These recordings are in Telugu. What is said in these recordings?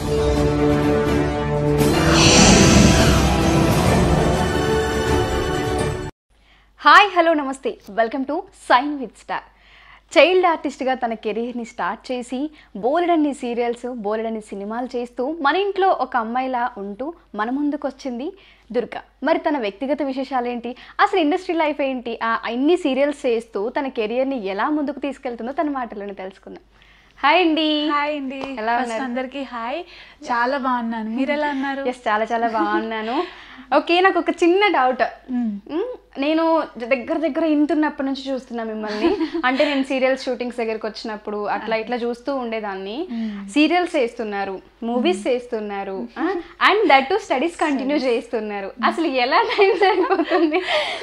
హాయ్ హలో నమస్తే welcome to sign with star child ఆర్టిస్ట్గా తన కెరీర్ని స్టార్ట్ చేసి బోలెడన్ని సీరియల్స్ బోలెడన్ని సినిమాలు చేస్తూ మన ఇంట్లో ఒక అమ్మాయిలా ఉంటూ మన ముందుకు వచ్చింది దుర్గా మరి తన వ్యక్తిగత విశేషాలు ఏంటి అసలు ఇండస్ట్రీ లైఫ్ ఏంటి ఆ అన్ని సీరియల్స్ చేస్తూ తన కెరియర్ని ఎలా ముందుకు తీసుకెళ్తుందో తన మాటలను తెలుసుకుందాం హాయ్ అండి హాయ్ అండి ఎలా ఫస్ట్ ఉన్నారు? అందరికి హాయ్ చాలా బాగున్నాను మీరు ఎలా ఉన్నారు ఎస్ చాలా చాలా బాగున్నాను ఓకే నాకు ఒక చిన్న డౌట్ మ్మ్. నేను దగ్గర దగ్గర ఇంటున్నప్పటి నుంచి చూస్తున్నా మిమ్మల్ని అంటే నేను సీరియల్స్ షూటింగ్స్ దగ్గరకు వచ్చినప్పుడు అట్లా ఇట్లా చూస్తూ ఉండేదాన్ని సీరియల్స్ చేస్తున్నారు మూవీస్ చేస్తున్నారు and that too studies continue చేస్తున్నారు అసలు ఎలా టైం సరిపోతుంది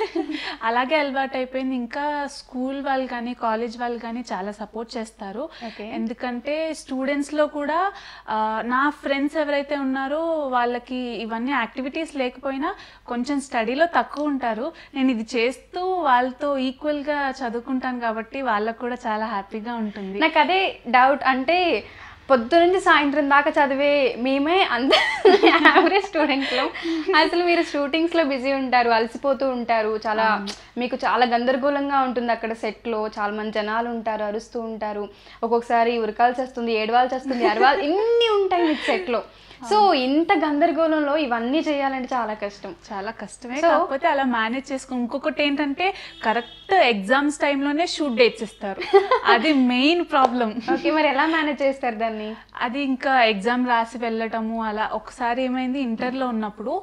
అలాగే అలవాటు అయిపోయింది ఇంకా స్కూల్ వాళ్ళు కానీ కాలేజ్ వాళ్ళు కానీ చాలా సపోర్ట్ చేస్తారు Okay. ఎందుకంటే స్టూడెంట్స్ లో కూడా ఆ, నా ఫ్రెండ్స్ ఎవరైతే ఉన్నారో వాళ్ళకి ఇవన్నీ యాక్టివిటీస్ లేకపోయినా కొంచెం స్టడీలో తక్కువ ఉంటారు నేను ఇది చేస్తూ వాళ్ళతో ఈక్వల్ గా చదువుకుంటాను కాబట్టి వాళ్ళకు కూడా చాలా హ్యాపీగా ఉంటుంది నాకు అదే డౌట్ అంటే పొద్దు నుంచి సాయంత్రం దాకా చదివే మేమే అంత యావరేజ్ స్టూడెంట్లో అసలు మీరు షూటింగ్స్లో బిజీ ఉంటారు అలసిపోతూ ఉంటారు చాలా మీకు చాలా గందరగోళంగా ఉంటుంది అక్కడ సెట్లో చాలా మంది జనాలు ఉంటారు అరుస్తూ ఉంటారు ఒక్కొక్కసారి ఉరకాల్సి వస్తుంది ఏడవాల్సి వస్తుంది అరవాలి ఇన్ని ఉంటాయి మీకు సెట్లో సో ఇంత గందరగోళంలో ఇవన్నీ చేయాలంటే చాలా కష్టం చాలా కష్టమే So- కాకపోతే అలా మేనేజ్ చేసుకో ఇంకొకటి ఏంటంటే కరెక్ట్ ఎగ్జామ్స్ టైంలోనే షూట్ డేట్స్ ఇస్తారు అది మెయిన్ ప్రాబ్లం ఓకే మరి ఎలా మేనేజ్ చేస్తారు దాన్ని అది ఇంకా ఎగ్జామ్ రాసి వెళ్ళటము అలా ఒకసారి ఏమైంది ఇంటర్లో ఉన్నప్పుడు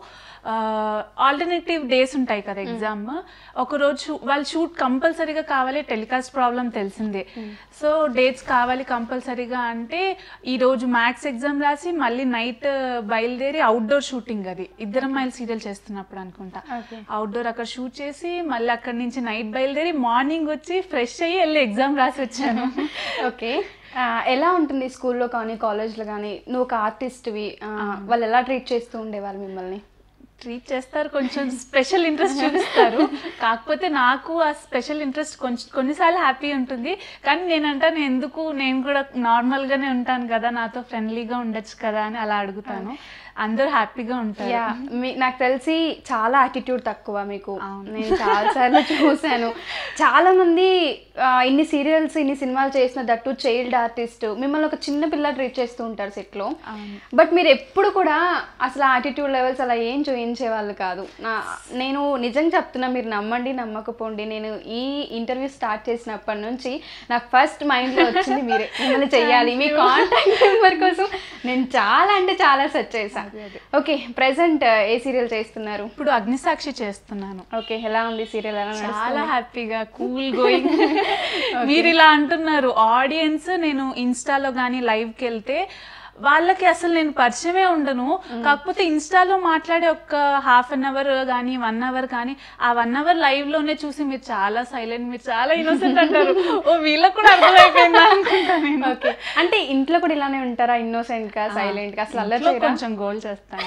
ఆల్టర్నేటివ్ డేస్ ఉంటాయి కదా ఎగ్జామ్ ఒకరోజు వాళ్ళు షూట్ కంపల్సరీగా కావాలి టెలికాస్ట్ ప్రాబ్లం తెలిసిందే సో డేట్స్ కావాలి కంపల్సరీగా అంటే ఈ రోజు మ్యాథ్స్ ఎగ్జామ్ రాసి మళ్ళీ నైట్ బయలుదేరి అవుట్డోర్ షూటింగ్ అది ఇద్దరం మైల్ సీరియల్ చేస్తున్నప్పుడు అనుకుంటా Okay. అవుట్డోర్ అక్కడ షూట్ చేసి మళ్ళీ అక్కడి నుంచి నైట్ బయలుదేరి మార్నింగ్ వచ్చి ఫ్రెష్ అయ్యి వెళ్ళి ఎగ్జామ్ రాసి వచ్చాను ఓకే ఆ, ఎలా ఉంటుంది స్కూల్లో కానీ కాలేజ్లో కానీ నువ్వు ఒక ఆర్టిస్ట్వి వాళ్ళు ఎలా ట్రీట్ చేస్తూ ఉండేవాళ్ళు మిమ్మల్ని ట్రీట్ చేస్తారు కొంచెం స్పెషల్ ఇంట్రెస్ట్ చూపిస్తారు కాకపోతే నాకు ఆ స్పెషల్ ఇంట్రెస్ట్ కొంచెం కొన్నిసార్లు హ్యాపీ ఉంటుంది కానీ నేను అంటాను ఎందుకు నేను కూడా నార్మల్గానే ఉంటాను కదా నాతో ఫ్రెండ్లీగా ఉండొచ్చు కదా అని అలా అడుగుతాను అందరూ హ్యాపీగా ఉంటారు యా మీ- నాకు తెలిసి చాలా యాటిట్యూడ్ తక్కువ మీకు అవును. నేను చాలా సార్లు చూశాను చాలా మంది ఆ, ఇన్ని సీరియల్స్ ఇన్ని సినిమాలు చేసిన దట్టు చైల్డ్ ఆర్టిస్ట్ మిమ్మల్ని ఒక చిన్న పిల్ల ట్రీట్ చేస్తూ ఉంటారు సెట్లో అవును. బట్ మీరు ఎప్పుడు కూడా అసలు యాటిట్యూడ్ లెవెల్స్ అలా ఏం చూపించేవాళ్ళు కాదు నా నేను నిజంగా చెప్తున్నా మీరు నమ్మండి నమ్మకపోండి నేను ఈ ఇంటర్వ్యూ స్టార్ట్ చేసినప్పటి నుంచి నాకు ఫస్ట్ మైండ్లో వచ్చింది మీరే మిమ్మల్ని చెయ్యాలి మీ కాంటాక్ట్ నెంబర్ కోసం నేను చాలా అంటే చాలా సెర్చ్ చేశాను ఓకే ప్రెసెంట్ ఏ సీరియల్ చేస్తున్నారు ఇప్పుడు అగ్నిసాక్షి చేస్తున్నాను ఓకే ఎలా ఉంది సీరియల్ ఎలా చాలా నడుస్తుంది హ్యాపీగా కూల్ గోయింగ్ మీరు ఇలా అంటున్నారు ఆడియన్స్ నేను ఇన్స్టాలో కానీ లైవ్కి వెళ్తే వాళ్ళకి అసలు నేను పరిచయమే ఉండను కాకపోతే ఇన్స్టాలో మాట్లాడే ఒక హాఫ్ అన్ అవర్ కానీ వన్ అవర్ కానీ ఆ వన్ అవర్ లైవ్ లోనే చూసి మీరు చాలా సైలెంట్ మీరు చాలా ఇన్నోసెంట్ అంటారు ఓ వీళ్ళకి కూడా అర్థమైపోయిందా అనుకుంటా నేను ఓకే అంటే ఇంట్లో కూడా ఇలానే ఉంటారా ఇన్నోసెంట్ గా సైలెంట్ గా అసలు అల్లరి ఇంట్లో చేయరా కొంచెం గోల్ చేస్తాను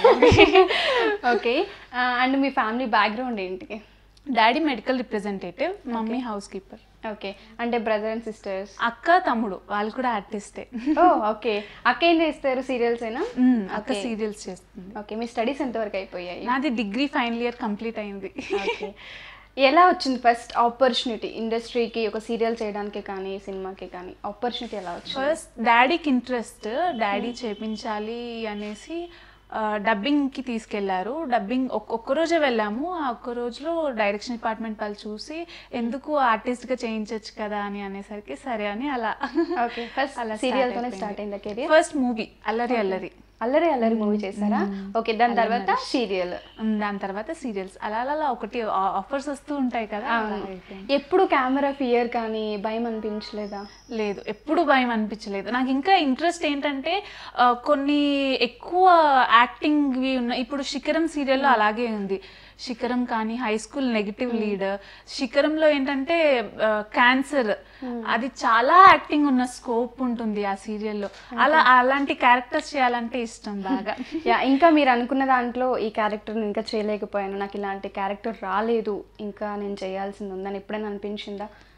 ఓకే అండ్ మీ ఫ్యామిలీ బ్యాక్గ్రౌండ్ ఏంటి daddy medical representative mummy house keeper okay అంటే బ్రదర్ అండ్ సిస్టర్స్ అక్క తమ్ముడు వాళ్ళు కూడా ఆర్టిస్టే ఓ ఓకే అక్క ఏం చేస్తారు సీరియల్స్ అయినా అక్క Okay. సీరియల్స్ చేస్తుంది ఓకే మీ స్టడీస్ ఎంతవరకు అయిపోయాయి నాది డిగ్రీ ఫైనల్ ఇయర్ కంప్లీట్ అయింది ఓకే ఎలా వచ్చింది ఫస్ట్ ఆపర్చునిటీ ఇండస్ట్రీకి ఒక సీరియల్ చేయడానికి కానీ సినిమాకి కానీ ఆపర్చునిటీ ఎలా వచ్చింది ఫస్ట్ డాడీకి ఇంట్రెస్ట్ డాడీ చేపించాలి అనేసి ఆ, డబ్బింగ్కి తీసుకెళ్లారు డబ్బింగ్ ఒక్క రోజే వెళ్ళాము ఆ ఒక్క రోజులో డైరెక్షన్ డిపార్ట్మెంట్ వాళ్ళు చూసి ఎందుకు ఆర్టిస్ట్గా చేయించవచ్చు కదా అని అనేసరికి సరే అని అలా ఓకే ఫస్ట్ అలా సీరియల్ తోనే అయిపోయింది. స్టార్ట్ అయిందా కెరియర్ ఫస్ట్ మూవీ అల్లరి అల్లరి అల్లరి అల్లరి మూవీ చేశారా ఓకే దాని తర్వాత సీరియల్ ఉమ్, దాని తర్వాత సీరియల్స్ అలా అలా అలా ఒకటి ఆఫర్స్ వస్తూ ఉంటాయి కదా అలా అయిపోయింది. ఎప్పుడు కెమెరా ఫియర్ కానీ భయం అనిపించలేదా లేదు ఎప్పుడు భయం అనిపించలేదు నాకు ఇంకా ఇంట్రెస్ట్ ఏంటంటే ఆ, కొన్ని ఎక్కువ యాక్టింగ్వి ఉన్నాయి ఇప్పుడు శిఖరం సీరియల్లో అలాగే ఉంది శిఖరం కానీ హై స్కూల్ నెగిటివ్ లీడ్ శిఖరంలో ఏంటంటే క్యాన్సర్ అది చాలా యాక్టింగ్ ఉన్న స్కోప్ ఉంటుంది ఆ సీరియల్లో అలా అలాంటి క్యారెక్టర్స్ చేయాలంటే ఇష్టం బాగా యా ఇంకా మీరు అనుకున్న దాంట్లో ఈ క్యారెక్టర్ ఇంకా చేయలేకపోయాను నాకు ఇలాంటి క్యారెక్టర్ రాలేదు ఇంకా నేను చేయాల్సింది ఉందని ఎప్పుడైనా అనిపించిందా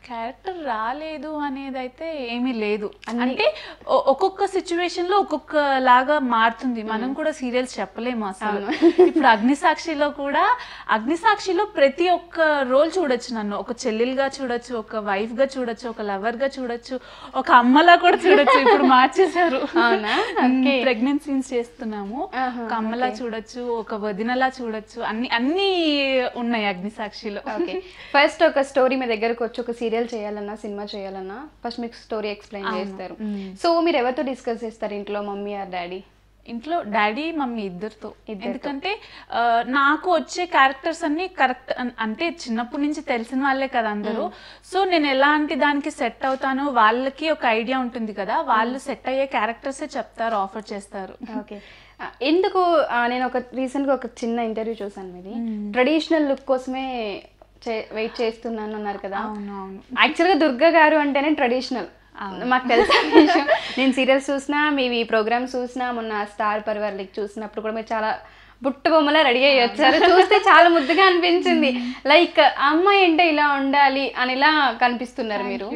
క్యారెక్టర్ రాలేదు అనేది అయితే ఏమీ లేదు అంటే ఒ- ఒక్కొక్క సిచ్యువేషన్ లో ఒక్కొక్క లాగా మారుతుంది మనం కూడా సీరియల్స్ చెప్పలేము అసలు ఇప్పుడు అగ్నిసాక్షిలో కూడా అగ్నిసాక్షిలో ప్రతి ఒక్క రోల్ చూడొచ్చు నన్ను ఒక చెల్లెలుగా చూడొచ్చు ఒక వైఫ్ గా చూడొచ్చు ఒక లవర్ గా చూడొచ్చు ఒక అమ్మలా కూడా చూడొచ్చు ఇప్పుడు మార్చేశారు అవునా? Okay. ప్రెగ్నెంట్ సీన్స్ చేస్తున్నాము ఆహా, ఒక అమ్మలా చూడొచ్చు ఒక వదినలా చూడొచ్చు అన్ని అన్ని ఉన్నాయి అగ్నిసాక్షిలో ఓకే ఫస్ట్ ఒక స్టోరీ మీ దగ్గరకు వచ్చి ఒక సీరియల్ చేయాలన్నా సినిమా చేయాలన్నా ఫస్ట్ మీకు స్టోరీ ఎక్స్ప్లెయిన్ చేస్తారు సో మీరు ఎవరితో డిస్కస్ చేస్తారు ఇంట్లో మమ్మీ ఆర్ డాడీ ఇంట్లో డాడీ మమ్మీ ఇద్దరితో ఇద్దరితో. ఎందుకంటే ఆ, నాకు వచ్చే క్యారెక్టర్స్ అన్ని కరెక్ట్ అంటే చిన్నప్పటి నుంచి తెలిసిన వాళ్ళే కదా అందరూ సో నేను ఎలాంటి దానికి సెట్ అవుతానో వాళ్ళకి ఒక ఐడియా ఉంటుంది కదా వాళ్ళు సెట్ అయ్యే క్యారెక్టర్సే చెప్తారు ఆఫర్ చేస్తారు ఓకే ఎందుకు ఆ, నేను ఒక రీసెంట్గా ఒక చిన్న ఇంటర్వ్యూ చూసాను మీది ట్రెడిషనల్ లుక్ కోసమే వెయిట్ చేస్తున్నాను అన్నారు కదా అవునవును యాక్చువల్గా దుర్గా గారు అంటేనే ట్రెడిషనల్ మాకు తెలిసిన విషయం నేను సీరియల్స్ చూసినా మీవి ప్రోగ్రామ్స్ చూసినా మొన్న స్టార్ పరివార్ లీగ్ చూసినప్పుడు కూడా మీరు చాలా బుట్ట బొమ్మలా రెడీ అయ్యి వచ్చారు చూస్తే చాలా ముద్దుగా అనిపించింది లైక్ అమ్మాయి అంటే ఇలా ఉండాలి అని ఇలా కనిపిస్తున్నారు మీరు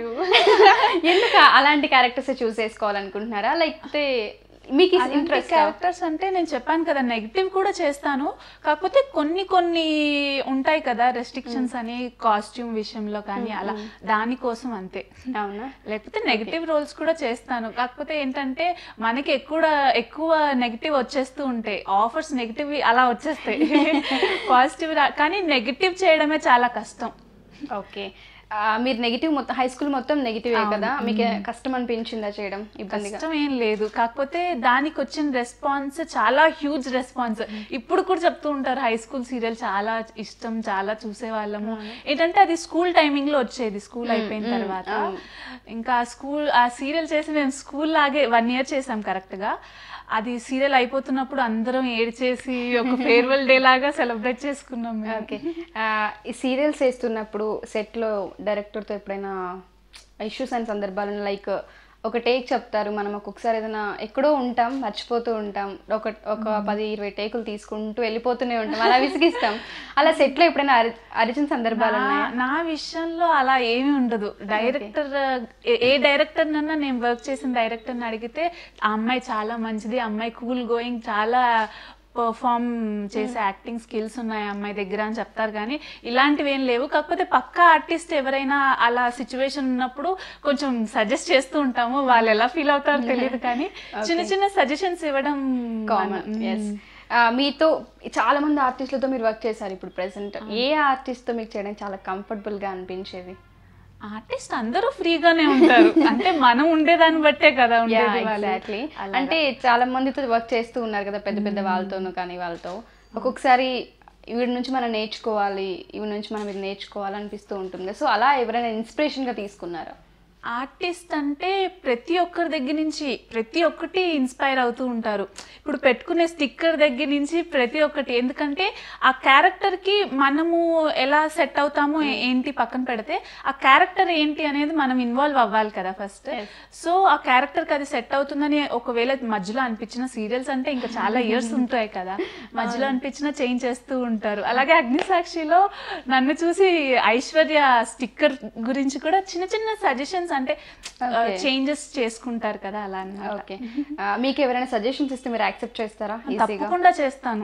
ఎందుకు అలాంటి క్యారెక్టర్స్ చూస్ చేసుకోవాలనుకుంటున్నారా లేకపోతే మీకు ఇంట్రెస్ట్ క్యారెక్టర్స్ అంటే నేను చెప్పాను కదా నెగిటివ్ కూడా చేస్తాను కాకపోతే కొన్ని కొన్ని ఉంటాయి కదా రెస్ట్రిక్షన్స్ అని కాస్ట్యూమ్ విషయంలో కానీ అలా దానికోసం అంతే అవునా లేకపోతే నెగిటివ్ రోల్స్ కూడా చేస్తాను కాకపోతే ఏంటంటే మనకి ఎక్కువ ఎక్కువ నెగిటివ్ వచ్చేస్తూ ఉంటాయి ఆఫర్స్ నెగిటివ్ అలా వచ్చేస్తాయి పాజిటివ్ కానీ నెగిటివ్ చేయడమే చాలా కష్టం ఓకే ఆ, మీరు నెగిటివ్ మొత్తం హై స్కూల్ మొత్తం నెగిటివే కదా మీకు కష్టం అనిపించిందా చేయడం ఇబ్బందిగా కష్టం ఏం లేదు కాకపోతే దానికి వచ్చిన రెస్పాన్స్ చాలా హ్యూజ్ రెస్పాన్స్ ఇప్పుడు కూడా చెప్తూ ఉంటారు హై స్కూల్ సీరియల్ చాలా ఇష్టం చాలా చూసేవాళ్ళము ఏంటంటే అది స్కూల్ టైమింగ్ లో వచ్చేది స్కూల్ అయిపోయిన తర్వాత ఇంకా స్కూల్ ఆ సీరియల్ చేసి మేము స్కూల్ లాగే వన్ ఇయర్ చేసాం కరెక్ట్ గా అది సీరియల్ అయిపోతున్నప్పుడు అందరం ఏడ్చేసి ఒక ఫేర్వెల్ డే లాగా సెలబ్రేట్ చేసుకున్నాం మేము. ఓకే ఆ, ఈ సీరియల్స్ వేస్తున్నప్పుడు సెట్లో డైరెక్టర్తో ఎప్పుడైనా ఇష్యూస్ అయిన సందర్భాలను లైక్ ఒక టేక్ చెప్తారు మనం ఒక్కొక్కసారి ఏదైనా ఎక్కడో ఉంటాం మర్చిపోతూ ఉంటాం ఒక ఒక పది ఇరవై టేకులు తీసుకుంటూ వెళ్ళిపోతూనే ఉంటాం అలా విసిగిస్తాం అలా సెట్లో ఎప్పుడైనా అరి అరిచిన సందర్భాలు ఉన్నాయా నా- నా విషయంలో అలా ఏమీ ఉండదు డైరెక్టర్ ఏ- ఏ డైరెక్టర్ నన్నా నేను వర్క్ చేసిన డైరెక్టర్ని అడిగితే ఆ అమ్మాయి చాలా మంచిది ఆ అమ్మాయి కూల్ గోయింగ్ చాలా పర్ఫామ్ చేసే యాక్టింగ్ స్కిల్స్ ఉన్నాయి ఆ అమ్మాయి దగ్గర అని చెప్తారు కానీ ఇలాంటివి ఏం లేవు కాకపోతే పక్కా ఆర్టిస్ట్ ఎవరైనా అలా సిచ్యువేషన్ ఉన్నప్పుడు కొంచెం సజెస్ట్ చేస్తూ ఉంటాము వాళ్ళు ఎలా ఫీల్ అవుతారో తెలియదు కానీ చిన్న చిన్న సజెషన్స్ ఇవ్వడం కామన్ ఎస్ మీతో చాలా మంది ఆర్టిస్టులతో మీరు వర్క్ చేశారు ఇప్పుడు ప్రెసెంట్ ఏ ఆర్టిస్ట్తో మీకు చేయడానికి చాలా comfortable గా అనిపించేది ఆర్టిస్ట్ అందరూ ఫ్రీగానే ఉంటారు అంటే మనం ఉండేదాన్ని బట్టే కదా ఉండేది వాళ్ళు. ఎగ్జాక్ట్లీ అంటే చాలా మందితో వర్క్ చేస్తూ ఉన్నారు కదా పెద్ద పెద్ద వాళ్ళతోనూ కానీ వాళ్ళతో ఒక్కొక్కసారి వీడి నుంచి మనం నేర్చుకోవాలి వీడి నుంచి మనం ఇది నేర్చుకోవాలి అనిపిస్తూ ఉంటుంది కదా సో అలా ఎవరైనా ఇన్స్పిరేషన్ గా తీసుకున్నారా ఆర్టిస్ట్ అంటే ప్రతి ఒక్కరి దగ్గర నుంచి ప్రతి ఒక్కటి ఇన్స్పైర్ అవుతూ ఉంటారు ఇప్పుడు పెట్టుకునే స్టిక్కర్ దగ్గర నుంచి ప్రతి ఒక్కటి ఎందుకంటే ఆ క్యారెక్టర్కి మనము ఎలా సెట్ అవుతామో ఏ- ఏంటి పక్కన పెడితే ఆ క్యారెక్టర్ ఏంటి అనేది మనం ఇన్వాల్వ్ అవ్వాలి కదా ఫస్ట్ సో ఆ క్యారెక్టర్కి అది సెట్ అవుతుందని ఒకవేళ మధ్యలో అనిపించిన సీరియల్స్ అంటే ఇంకా చాలా ఇయర్స్ ఉంటాయి కదా మధ్యలో అనిపించిన చేంజ్ చేస్తూ ఉంటారు అలాగే అగ్నిసాక్షిలో నన్ను చూసి ఐశ్వర్య స్టిక్కర్ గురించి కూడా చిన్న చిన్న సజెషన్స్ అంటే Okay. చేంజెస్ చేసుకుంటారు కదా అలా అన్నమాట. ఓకే మీకు ఎవరైనా సజెషన్స్ ఇస్తే మీరు యాక్సెప్ట్ చేస్తారా ఈజీగా తప్పకుండా చేస్తాను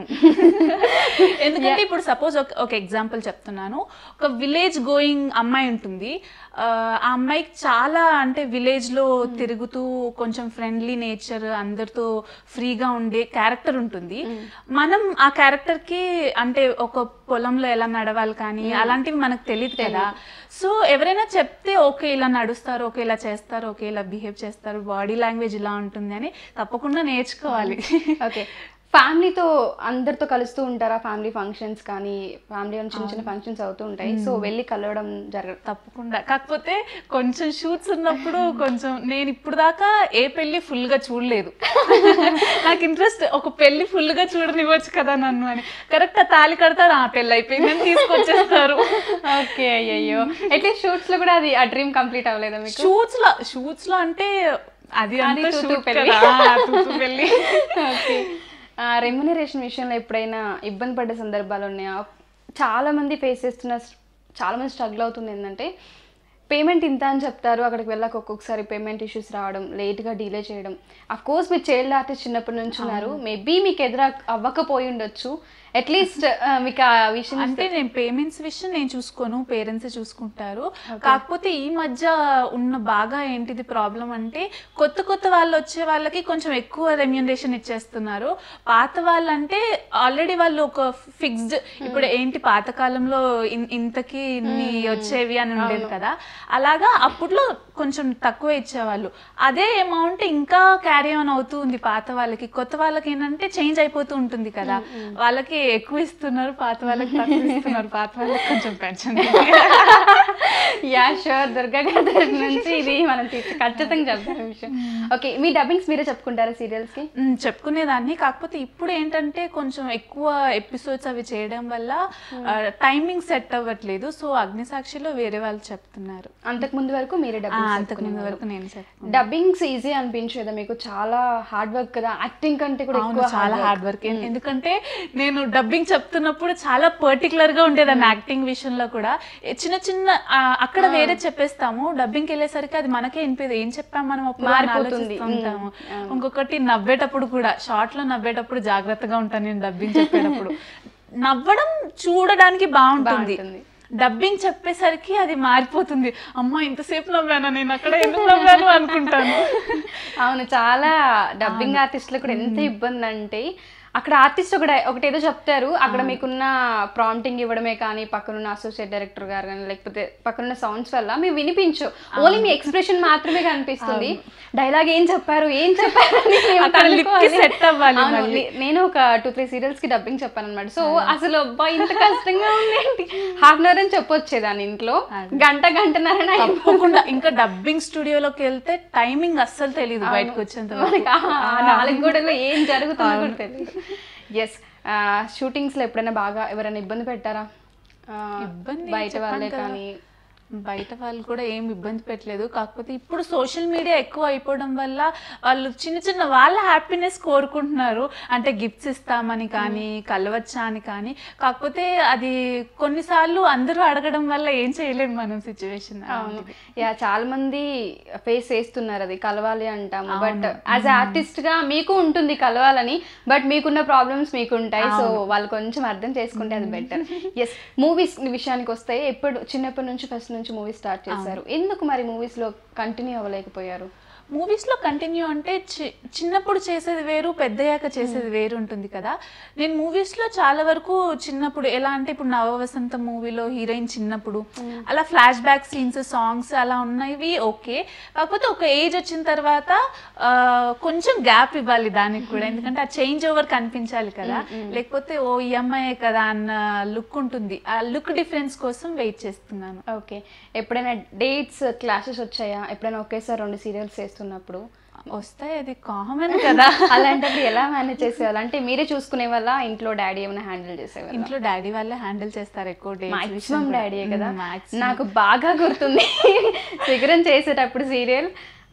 ఎందుకంటే ఇప్పుడు సపోజ్ ఒక ఎగ్జాంపుల్ చెప్తున్నాను ఒక విలేజ్ గోయింగ్ అమ్మాయి ఉంటుంది ఆ ఆ అమ్మాయికి చాలా అంటే విలేజ్ లో తిరుగుతూ కొంచెం ఫ్రెండ్లీ నేచర్ అందరితో ఫ్రీగా ఉండే క్యారెక్టర్ ఉంటుంది మనం ఆ క్యారెక్టర్ కి అంటే ఒక పొలంలో ఎలా నడవాలి కానీ అలాంటివి మనకు తెలియదు కదా సో ఎవరైనా చెప్తే ఓకే ఇలా నడుస్తారు ఓకే ఇలా చేస్తారు ఓకే ఇలా బిహేవ్ చేస్తారు బాడీ లాంగ్వేజ్ ఇలా ఉంటుంది అని తప్పకుండా నేర్చుకోవాలి ఓకే ఫ్యామిలీతో అందరితో కలుస్తూ ఉంటారా ఫ్యామిలీ ఫంక్షన్స్ కానీ ఫ్యామిలీ చిన్న చిన్న ఫంక్షన్స్ అవుతూ ఉంటాయి సో వెళ్ళి కలవడం జరగదు తప్పకుండా కాకపోతే కొంచెం షూట్స్ ఉన్నప్పుడు కొంచెం నేను ఇప్పుడు దాకా ఏ పెళ్లి ఫుల్ గా చూడలేదు నాకు ఇంట్రెస్ట్ ఒక పెళ్లి ఫుల్ గా చూడనివ్వచ్చు కదా నన్ను అని కరెక్ట్ ఆ తాళి కడతారు ఆ పెళ్లి అయిపోయిందని తీసుకొచ్చేస్తారు ఓకే అయ్యో అట్లీస్ట్ షూట్స్ లో కూడా అది ఆ డ్రీమ్ కంప్లీట్ అవ్వలేదా మీకు షూట్స్ లో షూట్స్ లో అంటే అది అది అంతా తూతూ shoot పెళ్లి. కదా, ఆ, తూతూ పెళ్లి ఓకే రెమ్యునరేషన్ విషయంలో ఎప్పుడైనా ఇబ్బంది పడ్డ సందర్భాలు ఉన్నాయా చాలా మంది ఫేస్ చేస్తున్న చాలా మంది స్ట్రగుల్ అవుతుంది ఏంటంటే పేమెంట్ ఇంత అని చెప్తారు అక్కడికి వెళ్ళాక ఒక్కొక్కసారి పేమెంట్ ఇష్యూస్ రావడం లేట్గా డిలే చేయడం అఫ్ కోర్స్ మీరు చైల్డ్ ఆర్టిస్ట్ చిన్నప్పటి నుంచి ఉన్నారు మేబీ మీకు ఎదుర అవ్వకపోయి ఉండొచ్చు అట్లీస్ట్ మీకు ఆ విషయం అంటే నేను పేమెంట్స్ విషయం నేను చూసుకోను పేరెంట్స్ చూసుకుంటారు కాకపోతే ఈ మధ్య ఉన్న బాగా ఏంటిది ప్రాబ్లం అంటే కొత్త కొత్త వాళ్ళు వచ్చే వాళ్ళకి కొంచెం ఎక్కువ రెమ్యునరేషన్ ఇచ్చేస్తున్నారు పాత వాళ్ళంటే ఆల్రెడీ వాళ్ళు ఒక ఫిక్స్డ్ ఇప్పుడు ఏంటి పాతకాలంలో ఇన్- ఇంతకి ఇన్ని వచ్చేవి అని ఉండేది కదా అలాగా అప్పట్లో కొంచెం తక్కువ ఇచ్చేవాళ్ళు అదే అమౌంట్ ఇంకా క్యారీ ఆన్ అవుతూ ఉంది పాత వాళ్ళకి కొత్త వాళ్ళకి ఏంటంటే చేంజ్ అయిపోతూ ఉంటుంది కదా వాళ్ళకి ఎక్కువ ఇస్తున్నారు పాత వాళ్ళకి తక్కువ ఇస్తున్నారు పాత వాళ్ళకి కొంచెం పెంచండి యా షూర్ దుర్గా గారి నుంచి ఇది మనం తీసి ఖచ్చితంగా చెప్తాం ఈ విషయం ఓకే మీ డబ్బింగ్స్ మీరే చెప్పుకుంటారా సీరియల్స్ కి మ్, చెప్పుకునేదాన్ని కాకపోతే ఇప్పుడు ఏంటంటే కొంచెం ఎక్కువ ఎపిసోడ్స్ అవి చేయడం వల్ల టైమింగ్ సెట్ అవ్వట్లేదు సో అగ్నిసాక్షిలో వేరే వాళ్ళు చెప్తున్నారు అంతకు ముందు వరకు మీరే ఆ, డబ్బింగ్ అంతకు ముందు వరకు నేను చెప్తాను డబ్బింగ్స్ ఈజీ అనిపించేదా మీకు చాలా హార్డ్ వర్క్ కదా యాక్టింగ్ కంటే కూడా అవును ఎక్కువ చాలా హార్డ్ వర్క్ ఎందుకంటే నేను డబ్బింగ్ చెప్తున్నప్పుడు చాలా పర్టికులర్ గా ఉండేదాన్ని యాక్టింగ్ విషయంలో కూడా ఏ చిన్న చిన్న ఆ, అక్కడ వేరే చెప్పేస్తాము డబ్బింగ్కి వెళ్ళేసరికి అది మనకే వినిపేది ఏం చెప్పాం మనం అప్పుడు అని మారిపోతుంది. ఆలోచిస్తూ ఉంటాము ఇంకొకటి నవ్వేటప్పుడు కూడా షార్ట్ లో నవ్వేటప్పుడు జాగ్రత్తగా ఉంటాను నేను డబ్బింగ్ చెప్పేటప్పుడు నవ్వడం చూడడానికి బాగుంటుంది బాగుంటుంది. డబ్బింగ్ చెప్పేసరికి అది మారిపోతుంది అమ్మ ఇంతసేపు నవ్వాను నేను అక్కడ ఎందుకు నవ్వాను అనుకుంటాను అవును చాలా డబ్బింగ్ ఆర్టిస్టులు కూడా ఎంత ఇబ్బంది అంటే అక్కడ ఆర్టిస్ట్ ఒకటి ఒకటి ఏదో చెప్తారు అక్కడ మీకున్న ప్రాంప్టింగ్ ఇవ్వడమే కానీ పక్కనున్న అసోసియేట్ డైరెక్టర్ గారు కానీ లేకపోతే పక్కనున్న సౌండ్స్ వల్ల మేము వినిపించు ఓన్లీ మీ ఎక్స్ప్రెషన్ మాత్రమే కనిపిస్తుంది డైలాగ్ ఏం చెప్పారు ఏం చెప్పారు అని మేము అక్కడ lip కి కనుక్కోవాలి. set అవ్వాలి అవును, మళ్ళీ. నే- నేను ఒక టూ త్రీ సీరియల్స్ కి డబ్బింగ్ చెప్పాను అనమాట సో అసలు అబ్బా ఇంత కష్టంగా ఉంది ఏంటి హాఫ్ అన్ అవర్ అని చెప్పొచ్చేదాన్ని ఇంట్లో గంట గంటన్నర తప్పకుండా ఇంకా డబ్బింగ్ స్టూడియోలోకి వెళ్తే టైమింగ్ అస్సలు తెలియదు బయటకు వచ్చేంత వరకు. మనకి ఆ- ఆ నాలుగు గోడల్లో ఏం జరుగుతుందో కూడా తెలియదు ఎస్ షూటింగ్స్ లో ఎప్పుడైనా బాగా ఎవరైనా ఇబ్బంది పెట్టారా ఆ, ఇబ్బంది బయట చెప్పాను వాళ్ళే కదా. కానీ బయట వాళ్ళు కూడా ఏం ఇబ్బంది పెట్టలేదు కాకపోతే ఇప్పుడు సోషల్ మీడియా ఎక్కువ అయిపోవడం వల్ల వాళ్ళు చిన్న చిన్న వాళ్ళ హ్యాపీనెస్ కోరుకుంటున్నారు అంటే గిఫ్ట్స్ ఇస్తామని కానీ కలవచ్చా అని కానీ కాకపోతే అది కొన్నిసార్లు అందరూ అడగడం వల్ల ఏం చేయలేము మనం సిచ్యువేషన్ అవును యా చాలా మంది ఫేస్ చేస్తున్నారు అది కలవాలి అంటాము బట్ యాజ్ ఆర్టిస్ట్ గా మీకు ఉంటుంది కలవాలని బట్ మీకున్న ప్రాబ్లమ్స్ మీకు ఉంటాయి సో వాళ్ళు కొంచెం అర్థం చేసుకుంటే అది బెటర్ ఎస్ మూవీస్ విషయానికి వస్తే ఎప్పుడు చిన్నప్పటి నుంచి ఫస్ట్ నుంచి మూవీ స్టార్ట్ చేశారు ఎందుకు మరి మూవీస్ లో కంటిన్యూ అవ్వలేకపోయారు మూవీస్లో కంటిన్యూ అంటే చి- చిన్నప్పుడు చేసేది వేరు పెద్దయ్యాక చేసేది వేరు ఉంటుంది కదా నేను మూవీస్లో చాలా వరకు చిన్నప్పుడు ఎలా అంటే ఇప్పుడు నవవసంత మూవీలో హీరోయిన్ చిన్నప్పుడు అలా ఫ్లాష్ బ్యాక్ సీన్స్ సాంగ్స్ అలా ఉన్నవి ఓకే కాకపోతే ఒక ఏజ్ వచ్చిన తర్వాత ఆ, కొంచెం గ్యాప్ ఇవ్వాలి దానికి కూడా ఎందుకంటే ఆ చేంజ్ ఓవర్ కనిపించాలి కదా లేకపోతే ఓ ఈఎంఐ కదా అన్న లుక్ ఉంటుంది ఆ లుక్ డిఫరెన్స్ కోసం వెయిట్ చేస్తున్నాను ఓకే ఎప్పుడైనా డేట్స్ క్లాసెస్ వచ్చాయా ఎప్పుడైనా ఒకేసారి రెండు సీరియల్స్ చేస్తున్నప్పుడు వస్తాయి అది కామన్ కదా అలాంటప్పుడు ఎలా మేనేజ్ చేసేవాళ్ళు అంటే మీరే చూసుకునే వల్ల ఇంట్లో డాడీ ఏమైనా హ్యాండిల్ చేసేవాళ్ళు ఇంట్లో డాడీ వాళ్ళే హ్యాండిల్ చేస్తారు ఎక్కువ డేట్స్ మాక్సిమం డాడీయే కదా మాక్సిమం నాకు బాగా గుర్తుంది శిఖరం చేసేటప్పుడు సీరియల్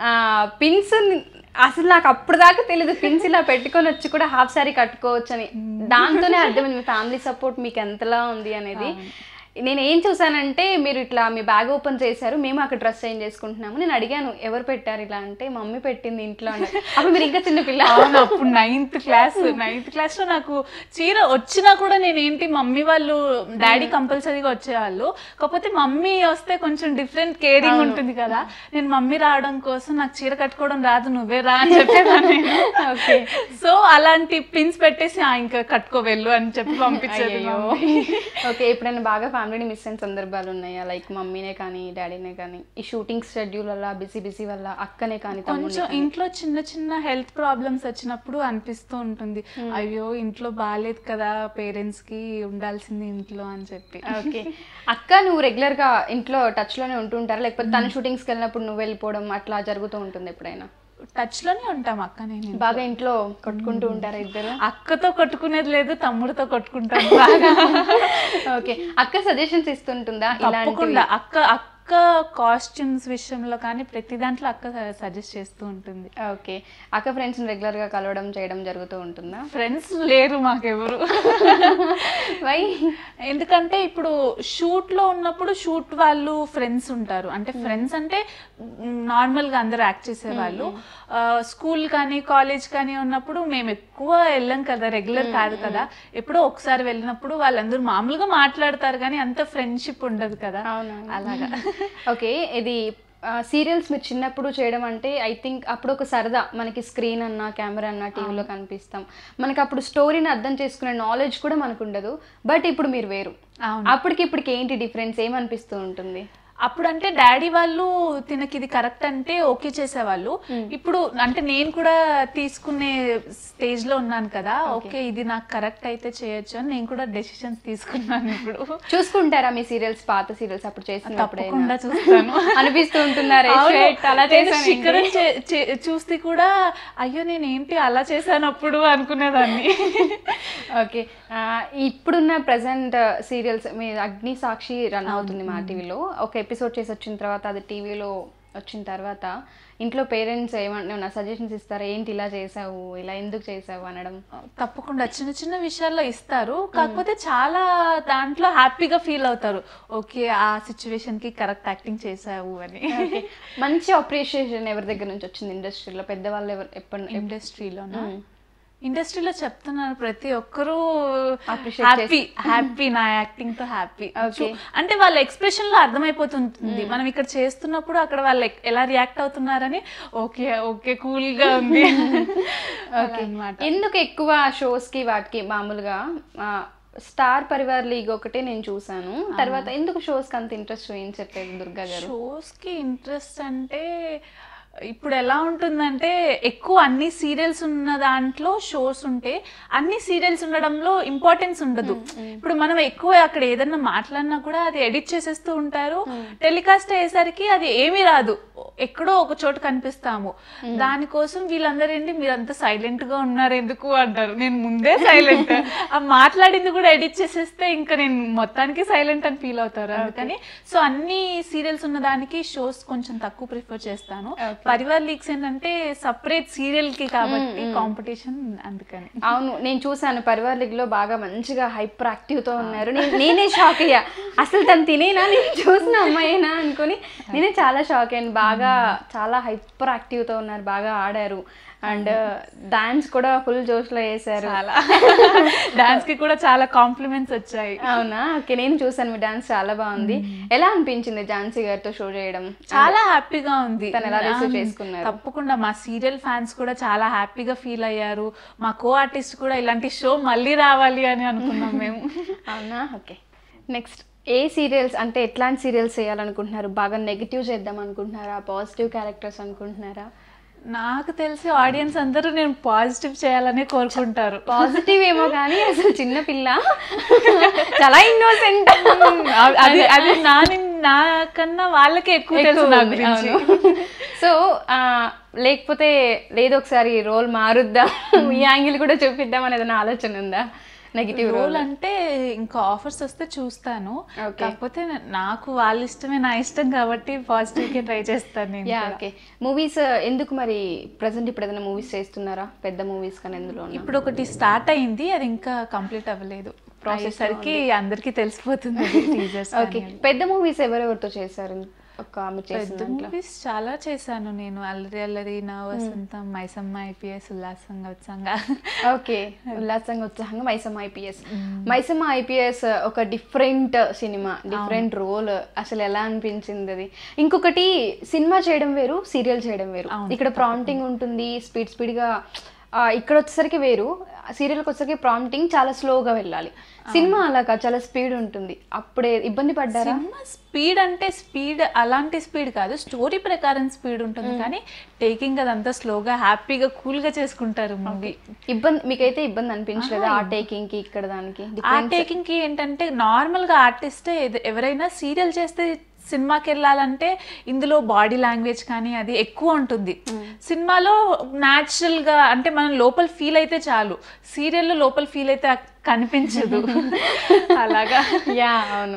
పిన్స్ అసలు నాకు అప్పుడు దాకా తెలియదు పిన్స్ ఇలా పెట్టుకొని వచ్చి కూడా హాఫ్ సారీ కట్టుకోవచ్చు అని దాంతోనే అర్థమైంది మీ ఫ్యామిలీ సపోర్ట్ మీకు ఎంతలా ఉంది అనేది నేను ఏం చూసానంటే మీరు ఇట్లా మీ బ్యాగ్ ఓపెన్ చేశారు మేము అక్కడ డ్రెస్ చేంజ్ చేసుకుంటున్నాము నేను అడిగాను ఎవరు పెట్టారు ఇలా అంటే మమ్మీ పెట్టింది ఇంట్లో అన్నారు అప్పుడు మీరు ఇంకా చిన్న పిల్ల అవును అప్పుడు నైన్త్ క్లాస్ నైన్త్ క్లాస్ లో నాకు చీర వచ్చినా కూడా నేను ఏంటి మమ్మీ వాళ్ళు డాడీ కంపల్సరీగా వచ్చేవాళ్ళు కాకపోతే మమ్మీ వస్తే కొంచెం డిఫరెంట్ కేరింగ్ ఉంటుంది కదా నేను మమ్మీ రావడం కోసం నాకు చీర కట్టుకోవడం రాదు నువ్వే రా అని చెప్పేదాన్ని ఓకే సో అలాంటి పిన్స్ పెట్టేసి "ఆ, ఇంకా కట్టుకో వెళ్ళు అని చెప్పి పంపించేది అయ్యయ్యో. మమ్మీ. ఓకే ఎప్పుడైనా బాగా ఫ్యామిలీని మిస్ అయిన సందర్భాలు ఉన్నాయా లైక్ మమ్మీనే కానీ డాడీనే కానీ ఈ షూటింగ్ షెడ్యూల్ వల్ల బిజీ బిజీ వల్ల అక్కనే కానీ తమ్ముడిని కొంచెం ఇంట్లో చిన్న చిన్న హెల్త్ ప్రాబ్లమ్స్ వచ్చినప్పుడు అనిపిస్తూ ఉంటుంది అయ్యో ఇంట్లో బాగాలేదు కదా పేరెంట్స్ కి ఉండాల్సింది ఇంట్లో అని చెప్పి ఓకే అక్క నువ్వు రెగ్యులర్ గా ఇంట్లో టచ్ లోనే ఉంటుంటారా లేకపోతే తన షూటింగ్స్కి వెళ్ళినప్పుడు నువ్వు వెళ్ళిపోవడం అట్లా జరుగుతూ ఉంటుంది ఎప్పుడైనా టచ్ లోనే ఉంటాం అక్క నేను బాగా ఇంట్లో కొట్టుకుంటూ ఉంటారా ఇద్దరు అక్కతో కొట్టుకునేది లేదు తమ్ముడితో కొట్టుకుంటాను బాగా ఓకే అక్క సజెషన్స్ ఇస్తుంటుందా ఇలాంటి తప్పకుండా అక్క అక్క అక్క కాస్ట్యూమ్స్ విషయంలో కానీ ప్రతి దాంట్లో అక్క సజెస్ట్ చేస్తూ ఉంటుంది ఓకే అక్క ఫ్రెండ్స్ని రెగ్యులర్గా కలవడం చేయడం జరుగుతూ ఉంటుందా ఫ్రెండ్స్ లేరు మాకెవరు వై ఎందుకంటే ఇప్పుడు షూట్ లో ఉన్నప్పుడు షూట్ వాళ్ళు ఫ్రెండ్స్ ఉంటారు అంటే ఫ్రెండ్స్ అంటే నార్మల్ గా అందరు యాక్ట్ చేసేవాళ్ళు స్కూల్ కానీ కాలేజ్ కానీ ఉన్నప్పుడు మేము ఎక్కువ వెళ్ళాం కదా రెగ్యులర్ కాదు కదా ఎప్పుడో ఒకసారి వెళ్ళినప్పుడు వాళ్ళందరూ మామూలుగా మాట్లాడతారు కానీ అంత ఫ్రెండ్షిప్ ఉండదు కదా అవునవును. అలాగా ఓకే ఇది సీరియల్స్ మీరు చిన్నప్పుడు చేయడం అంటే ఐ థింక్ అప్పుడు ఒక సరదా మనకి స్క్రీన్ అన్న కెమెరా అన్న టీవీలో కనిపిస్తాం మనకి అప్పుడు స్టోరీని అర్థం చేసుకునే నాలెడ్జ్ కూడా మనకు ఉండదు బట్ ఇప్పుడు మీరు వేరు అవును అప్పటికి ఇప్పటికి ఏంటి డిఫరెన్స్ ఏమనిపిస్తూ ఉంటుంది అప్పుడు అంటే డాడీ వాళ్ళు తినకి ఇది కరెక్ట్ అంటే ఓకే చేసేవాళ్ళు ఇప్పుడు అంటే నేను కూడా తీసుకునే స్టేజ్ లో ఉన్నాను కదా ఓకే ఇది నాకు కరెక్ట్ అయితే చేయొచ్చు అని నేను కూడా డెసిషన్స్ తీసుకున్నాను ఇప్పుడు చూసుకుంటారా మీ సీరియల్స్ పాత సీరియల్స్ అప్పుడు చేసినప్పుడు తప్పకుండా చూస్తాను అనిపిస్తూ ఉంటున్నారా అవును. "Shit, అలా నేను చేశాను శిఖరం చే- చే- చూస్తే కూడా అయ్యో నేను ఏంటి అలా చేశాను అప్పుడు అనుకునేదాన్ని ఓకే ఆ, ఇప్పుడున్న ప్రజెంట్ సీరియల్స్ మీ అగ్ని సాక్షి రన్ అవుతుంది మా టీవీలో ఒక ఎపిసోడ్ చేసి వచ్చిన తర్వాత అది టీవీలో వచ్చిన తర్వాత ఇంట్లో పేరెంట్స్ ఏమన్నా సజెషన్స్ ఇస్తారా ఏంటి ఇలా చేసావు ఇలా ఎందుకు చేసావు అనడం తప్పకుండా చిన్న చిన్న విషయాల్లో ఇస్తారు కాకపోతే చాలా దాంట్లో హ్యాపీగా ఫీల్ అవుతారు ఓకే ఆ సిచ్యువేషన్ కి కరెక్ట్ యాక్టింగ్ చేసావు అని ఓకే మంచి అప్రిషియేషన్ ఎవరి దగ్గర నుంచి వచ్చింది ఇండస్ట్రీలో పెద్దవాళ్ళు ఎవరు ఎప్పుడు ఇండస్ట్రీలోనా ఇండస్ట్రీలో చెప్తున్నారు ప్రతి ఒక్కరూ Appreciate హ్యాపీ హ్యాపీ నా యాక్టింగ్ తో హ్యాపీ Okay. అంటే వాళ్ళ ఎక్స్ప్రెషన్ లో అర్థమైపోతుంటుంది మనం ఇక్కడ చేస్తున్నప్పుడు అక్కడ వాళ్ళు ఎక్- ఎలా రియాక్ట్ అవుతున్నారని ఓకే ఓకే కూల్ గా ఉంది ఓకే అన్నమాట ఎందుకు ఎక్కువ షోస్ కి వాటికి మామూలుగా ఆ, స్టార్ పరివార్ లీగ్ ఒకటే నేను చూసాను తర్వాత ఎందుకు షోస్ కి అంత ఇంట్రెస్ట్ ఏం చెప్పేది దుర్గా గారు షోస్ కి ఇంట్రెస్ట్ అంటే ఇప్పుడు ఎలా ఉంటుందంటే ఎక్కువ అన్ని సీరియల్స్ ఉన్న దాంట్లో షోస్ ఉంటే అన్ని సీరియల్స్ ఉండడంలో ఇంపార్టెన్స్ ఉండదు ఇప్పుడు మనం ఎక్కువ అక్కడ ఏదన్నా మాట్లాడినా కూడా అది ఎడిట్ చేసేస్తూ ఉంటారు టెలికాస్ట్ అయ్యేసరికి అది ఏమీ రాదు ఎక్కడో ఒక చోట కనిపిస్తాము దానికోసం వీళ్ళందరూ ఏంటి మీరంతా సైలెంట్ గా ఉన్నారు ఎందుకు అంటారు నేను ముందే సైలెంట్ ఆ మాట్లాడింది కూడా ఎడిట్ చేసేస్తే ఇంకా నేను మొత్తానికి సైలెంట్ అని ఫీల్ అవుతారు అందుకని సో అన్ని సీరియల్స్ ఉన్న దానికి షోస్ కొంచెం తక్కువ ప్రిఫర్ చేస్తాను పరివార్ లీగ్స్ ఏంటంటే సపరేట్ సీరియల్ కి కాబట్టి కాంపిటీషన్ అందుకని అవును నేను చూసాను పరివార్ లీగ్ లో బాగా మంచిగా హైపర్ యాక్టివ్ తో ఉన్నారు నేను- నేనే షాక్ అయ్యా అసలు తను తినేనా నేను చూసిన అమ్మాయేనా అనుకుని నేనే చాలా షాక్ అయ్యాను బాగా చాలా హైపర్ యాక్టివ్ తో ఉన్నారు బాగా ఆడారు అండ్ డాన్స్ కూడా ఫుల్ జోష్ లో వేసారు చాలా డాన్స్ కి కూడా చాలా కాంప్లిమెంట్స్ వచ్చాయి అవునా ఓకే నేను చూసాను మీ డాన్స్ చాలా బాగుంది ఎలా అనిపించింది ఝాన్సీ గారితో షో చేయడం చాలా హ్యాపీగా ఉంది తను ఎలా రిసీవ్ ఆ, చేసుకున్నారు? తప్పకుండా మా సీరియల్ ఫ్యాన్స్ కూడా చాలా హ్యాపీగా ఫీల్ అయ్యారు మా కో ఆర్టిస్ట్ కూడా ఇలాంటి షో మళ్ళీ రావాలి అని అనుకున్నాం మేము అవునా ఓకే నెక్స్ట్ ఏ సీరియల్స్ అంటే ఎట్లాంటి సీరియల్స్ చేయాలనుకుంటున్నారు బాగా నెగిటివ్ చేద్దాం అనుకుంటున్నారా పాజిటివ్ క్యారెక్టర్స్ అనుకుంటున్నారా నాకు తెలిసి ఆడియన్స్ అందరూ నేను పాజిటివ్ చేయాలని కోరుకుంటారు పాజిటివ్ ఏమో కానీ అసలు చిన్న పిల్ల చాలా ఇన్నోసెంట్ అది అది నా నాకన్నా వాళ్ళకే ఎక్కువ తెలుసు నా గురించి సో లేకపోతే లేదు ఒకసారి రోల్ మారుద్దాం ఈ యాంగిల్ కూడా చూపిద్దాం అనేది నా ఆలోచన ఉందా నెగిటివ్ రోల్ రోల్ అంటే ఇంకా ఆఫర్స్ వస్తే చూస్తాను Okay. కాకపోతే నాకు వాళ్ళ ఇష్టమే నా ఇష్టం కాబట్టి పాజిటివ్ కి ట్రై చేస్తాను నేను యా కూడా. ఓకే మూవీస్ ఎందుకు మరి ప్రజెంట్ ఇప్పుడు ఏదైనా మూవీస్ చేస్తున్నారా పెద్ద మూవీస్ కానీ ఎందులో ఉన్నా? ఇప్పుడు ఒకటి స్టార్ట్ అయింది అది ఇంకా కంప్లీట్ అవ్వలేదు ప్రాసెస్ సరికి అందరికి తెలిసిపోతుంది టీజర్స్ ఓకే పెద్ద మూవీస్ ఎవరెవరితో చేశారు ఒక మీరు చేసిన పెద్ద దాంట్లో మూవీస్ చాలా చేశాను నేను అల్లరి అల్లరి నా వసంతం మైసమ్మ ఐపీఎస్ ఉల్లాసంగా ఉత్సంగా ఓకే ఉల్లాసంగా ఉత్సాహంగా మైసమ్మ ఐపీఎస్ మైసమ్మ ఐపీఎస్ ఒక డిఫరెంట్ సినిమా డిఫరెంట్ రోల్ అసలు ఎలా అనిపించింది అది ఇంకొకటి సినిమా చేయడం వేరు సీరియల్ చేయడం వేరు ఇక్కడ ప్రాంప్టింగ్ ఉంటుంది స్పీడ్ స్పీడ్గా ఇక్కడ వచ్చేసరికి వేరు సీరియల్కి వచ్చేసరికి ప్రాంప్టింగ్ చాలా స్లోగా వెళ్ళాలి సినిమా అలా కాదు చాలా స్పీడ్ ఉంటుంది అప్పుడే ఇబ్బంది పడ్డారా సినిమా స్పీడ్ అంటే స్పీడ్ అలాంటి స్పీడ్ కాదు స్టోరీ ప్రకారం స్పీడ్ ఉంటుంది కానీ టేకింగ్ అదంతా స్లోగా హ్యాపీగా కూల్ గా చేసుకుంటారు మూవీ ఇబ్బంది మీకైతే ఇబ్బంది అనిపించలేదు ఆ టేకింగ్ కి ఇక్కడ దానికి ఆ టేకింగ్ కి ఏంటంటే నార్మల్ గా ఆర్టిస్ట్ ఎవరైనా సీరియల్ చేస్తే సినిమాకి వెళ్ళాలంటే ఇందులో బాడీ లాంగ్వేజ్ కానీ అది ఎక్కువ ఉంటుంది సినిమాలో న్యాచురల్ గా అంటే మనం లోపల ఫీల్ అయితే చాలు సీరియల్లో లోపల ఫీల్ అయితే కనిపించదు అలాగా యా అవును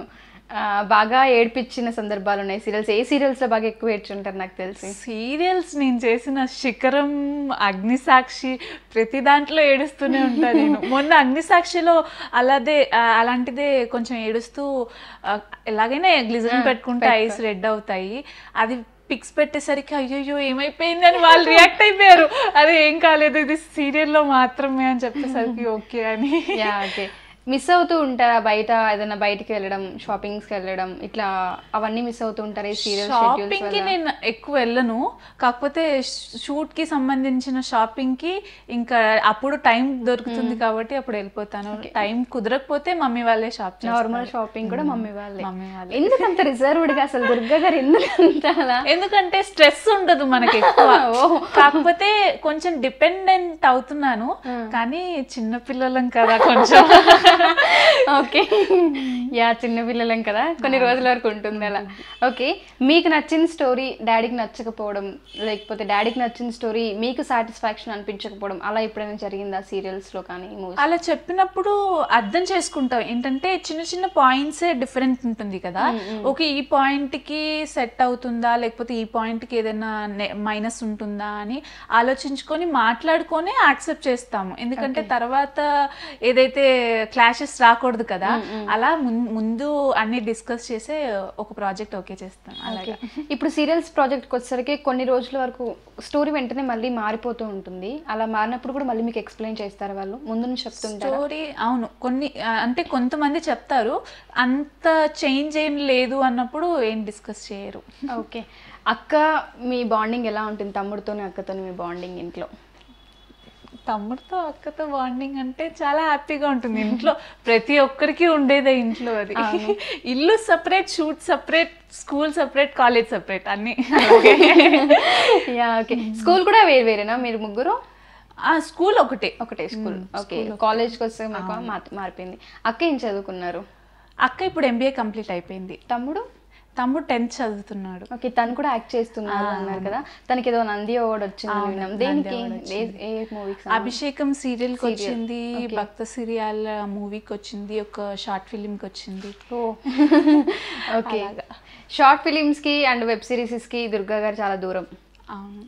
ఆ, బాగా ఏడ్పించిన సందర్భాలు ఉన్నాయి సీరియల్స్ ఏ సీరియల్స్ లో బాగా ఎక్కువ ఏడ్చుంటారు నాకు తెలిసి సీరియల్స్ నేను చేసిన శిఖరం అగ్నిసాక్షి ప్రతి దాంట్లో ఏడుస్తూనే ఉంటాను నేను మొన్న అగ్నిసాక్షిలో అలాదే ఆ, అలాంటిదే కొంచెం ఏడుస్తూ ఆ, ఎలాగైనా గ్లిజరిన్ పెట్టుకుంటే ఐస్ రెడ్ అవుతాయి అది పిక్స్ పెట్టేసరికి అయ్యో ఏమైపోయింది అని వాళ్ళు రియాక్ట్ అయిపోయారు అదే ఏం కాలేదు ఇది సీరియల్లో మాత్రమే అని చెప్పేసరికి ఓకే అని యా ఓకే మిస్ అవుతూ ఉంటారా బయట ఏదైనా బయటికి వెళ్ళడం షాపింగ్స్కి వెళ్ళడం ఇట్లా అవన్నీ మిస్ అవుతూ ఉంటారా ఈ సీరియల్ షాపింగ్ కి నేను ఎక్కువ వెళ్ళను కాకపోతే షూట్ కి సంబంధించిన షాపింగ్ కి ఇంకా అప్పుడు టైం దొరుకుతుంది కాబట్టి అప్పుడు వెళ్ళిపోతాను టైం కుదరకపోతే మమ్మీ వాళ్ళే షాప్ నార్మల్ షాపింగ్ కూడా మమ్మీ వాళ్ళే మమ్మీ వాళ్ళే ఎందుకు అంత రిజర్వ్డ్ గా అసలు దుర్గా గారు ఎందుకు అంత అలా ఎందుకంటే స్ట్రెస్ ఉండదు మనకి ఎక్కువ కాకపోతే కొంచెం డిపెండెంట్ అవుతున్నాను కానీ చిన్న పిల్లలం కదా కొంచెం ఓకే యా చిన్న పిల్లలం కదా కొన్ని రోజుల వరకు ఉంటుంది అలా ఓకే మీకు నచ్చిన స్టోరీ డాడీకి నచ్చకపోవడం లేకపోతే డాడీకి నచ్చిన స్టోరీ మీకు సాటిస్ఫాక్షన్ అనిపించకపోవడం అలా ఎప్పుడైనా జరిగిందా సీరియల్స్ లో కానీ మూవీస్ అలా చెప్పినప్పుడు అర్థం చేసుకుంటాం ఏంటంటే చిన్న చిన్న పాయింట్సే డిఫరెంట్ ఉంటుంది కదా ఓకే ఈ పాయింట్ కి సెట్ అవుతుందా లేకపోతే ఈ పాయింట్ కి ఏదైనా మైనస్ ఉంటుందా అని ఆలోచించుకొని మాట్లాడుకొని యాక్సెప్ట్ చేస్తాము ఎందుకంటే తర్వాత ఏదైతే క్లాషెస్ రాకూడదు కదా అలా ముం- ముందు అన్ని డిస్కస్ చేసే ఒక ప్రాజెక్ట్ ఓకే చేస్తాం అలాగే ఇప్పుడు సీరియల్స్ ప్రాజెక్ట్కి వచ్చేసరికి కొన్ని రోజుల వరకు స్టోరీ వెంటనే మళ్ళీ మారిపోతూ ఉంటుంది అలా మారినప్పుడు కూడా మళ్ళీ మీకు ఎక్స్ప్లెయిన్ చేస్తారు వాళ్ళు ముందు నుంచి చెప్తుంటారు స్టోరీ అవును కొన్ని ఆ, అంటే కొంతమంది చెప్తారు అంత చేంజ్ ఏం లేదు అన్నప్పుడు ఏం డిస్కస్ చేయరు ఓకే అక్క మీ బాండింగ్ ఎలా ఉంటుంది తమ్ముడితోని అక్కతోని మీ బాండింగ్ ఇంట్లో తమ్ముడితో అక్కతో బాండింగ్ అంటే చాలా హ్యాపీగా ఉంటుంది ఇంట్లో ప్రతి ఒక్కరికి ఉండేదే ఇంట్లో అది ఇల్లు separate shoot separate school separate college separate అన్ని యా ఓకే స్కూల్ కూడా వేరు వేరేనా మీరు ముగ్గురు ఆ స్కూల్ ఒకటే ఒకటే స్కూల్ ఓకే కాలేజ్కి వస్తే మాకు మా- మారిపోయింది అక్క ఏం చదువుకున్నారు అక్క ఇప్పుడు ఎంబీఏ కంప్లీట్ అయిపోయింది తమ్ముడు తమ్ముడు టెన్త్ చదువుతున్నాడు ఓకే తను కూడా యాక్ట్ చేస్తున్నారు అన్నారు కదా తనకి ఏదో నంది అవార్డ్ వచ్చిందని విన్నాం దేనికి ఏ- ఏ మూవీకి అభిషేకం సీరియల్ కి వచ్చింది భక్త సీరియల్ మూవీకి వచ్చింది ఒక షార్ట్ ఫిలిం కి వచ్చింది ఓ ఓకే షార్ట్ ఫిలిమ్స్ కి అండ్ వెబ్ సిరీసెస్ కి దుర్గా గారు చాలా దూరం అవును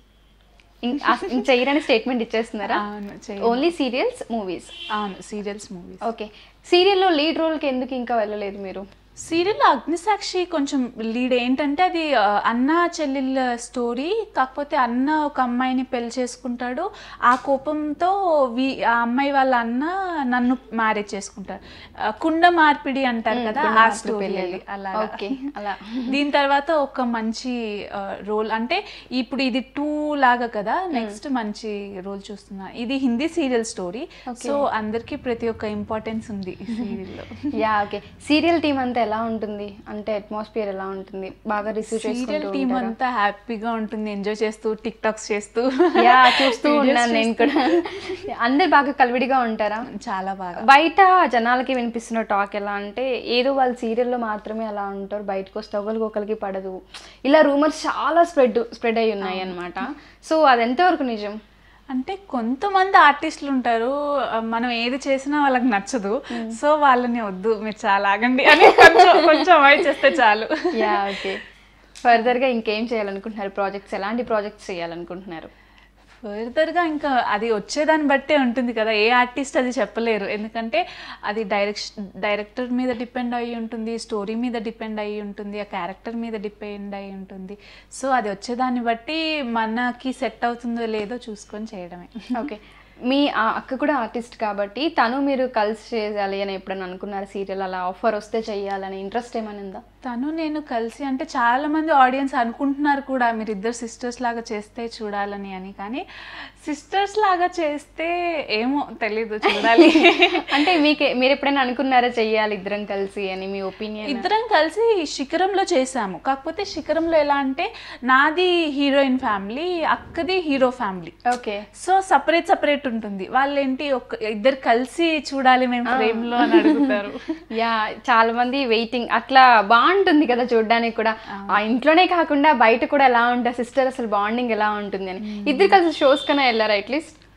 ఇం- అస- ఇంక చెయ్యరని స్టేట్మెంట్ ఇచ్చేస్తున్నారా అవును చెయ్య- ఓన్లీ సీరియల్స్ మూవీస్ అవును సీరియల్స్ మూవీస్ ఓకే సీరియల్లో లీడ్ రోల్కి ఎందుకు ఇంకా వెళ్ళలేదు మీరు సీరియల్ అగ్నిసాక్షి కొంచెం లీడ్ ఏంటంటే అది ఆ, అన్న చెల్లెళ్ళ స్టోరీ కాకపోతే అన్న ఒక అమ్మాయిని పెళ్లి చేసుకుంటాడు ఆ కోపంతో వి ఆ అమ్మాయి వాళ్ళ అన్న నన్ను మ్యారేజ్ చేసుకుంటాడు ఆ, కుండ మార్పిడి అంటారు కదా ఆ స్టోరీ అది అలా ఓకే అలా దీని తర్వాత ఒక మంచి రోల్ అంటే ఇప్పుడు ఇది టూ లాగా కదా నెక్స్ట్ మంచి రోల్ చూస్తున్నా ఇది హిందీ సీరియల్ స్టోరీ సో అందరికి ప్రతి ఒక్క ఇంపార్టెన్స్ ఉంది ఈ సీరియల్లో యా ఓకే సీరియల్ టీమ్ అంతా ఎలా ఉంటుంది అంటే అట్మాస్ఫియర్ ఎలా ఉంటుంది బాగా రిసీవ్ సీరియల్ చేసుకుంటూ టీమ్ అంతా హ్యాపీగా ఉంటుంది ఎంజాయ్ చేస్తూ టిక్ టాక్స్ చేస్తూ యా చూస్తూ ఉన్నాను నేను కూడా అందరు బాగా కలివిడిగా ఉంటారా చాలా బాగా బయట జనాలకి వినిపిస్తున్న టాక్ ఎలా అంటే ఏదో వాళ్ళు సీరియల్లో మాత్రమే అలా ఉంటారు బయటకు వస్తే ఒకరికి ఒకరికి పడదు ఇలా రూమర్స్ చాలా స్ప్రెడ్ స్ప్రెడ్ అయి ఉన్నాయి అనమాట సో అది ఎంతవరకు నిజం అంటే కొంతమంది ఆర్టిస్టులు ఉంటారు ఆ, మనం ఏది చేసినా వాళ్ళకి నచ్చదు సో వాళ్ళని వద్దు మీరు చాలా ఆగండి అని కొంచెం కొంచెం అవాయిడ్ చేస్తే చాలు యా ఓకే ఫర్దర్గా ఇంకేం చేయాలనుకుంటున్నారు ప్రాజెక్ట్స్ ఎలాంటి ప్రాజెక్ట్స్ చేయాలనుకుంటున్నారు ఫర్దర్గా ఇంకా అది వచ్చేదాన్ని బట్టే ఉంటుంది కదా ఏ ఆర్టిస్ట్ అది చెప్పలేరు ఎందుకంటే అది డైరెక్షన్ డైరెక్టర్ మీద డిపెండ్ అయి ఉంటుంది స్టోరీ మీద డిపెండ్ అయి ఉంటుంది ఆ క్యారెక్టర్ మీద డిపెండ్ అయి ఉంటుంది సో అది వచ్చేదాన్ని బట్టి మనకి సెట్ అవుతుందో లేదో చూసుకొని చేయడమే ఓకే మీ ఆ అక్క కూడా ఆర్టిస్ట్ కాబట్టి తను మీరు కలిసి చేయాలి అని ఎప్పుడైనా అనుకున్నారు సీరియల్ అలా ఆఫర్ వస్తే చెయ్యాలని ఇంట్రెస్ట్ ఏమైనా ఉందా తను నేను కలిసి అంటే చాలా మంది ఆడియన్స్ అనుకుంటున్నారు కూడా మీరు ఇద్దరు సిస్టర్స్ లాగా చేస్తే చూడాలని అని కానీ సిస్టర్స్ లాగా చేస్తే ఏమో తెలీదు చూడాలి అంటే మీకు మీరు ఎప్పుడైనా అనుకున్నారా చెయ్యాలి ఇద్దరం కలిసి అని మీ ఒపీనియన్ ఇద్దరం కలిసి శిఖరంలో చేసాము కాకపోతే శిఖరంలో ఎలా అంటే నాది హీరోయిన్ ఫ్యామిలీ అక్కది hero family okay so separate separate ఉంటుంది వాళ్ళు ఏంటి ఒక ఇద్దరు కలిసి చూడాలి మేము ఫ్రేమ్ లో అని అడుగుతారు యా చాలా మంది వెయిటింగ్ అట్లా బాగుంటుంది కదా చూడడానికి కూడా ఆ ఇంట్లోనే కాకుండా బయట కూడా ఎలా ఉంటుంది సిస్టర్ అసలు బాండింగ్ ఎలా ఉంటుంది అని ఇద్దరు కలిసి షోస్ కన్నా వెళ్ళారా అట్లీస్ట్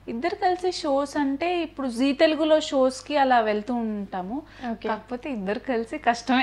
ఇద్దరు కలిసి షోస్ అంటే ఇప్పుడు జీ తెలుగులో షోస్ కి అలా వెళ్తూ ఉంటాము Okay. కాకపోతే ఇద్దరు కలిసి కష్టమే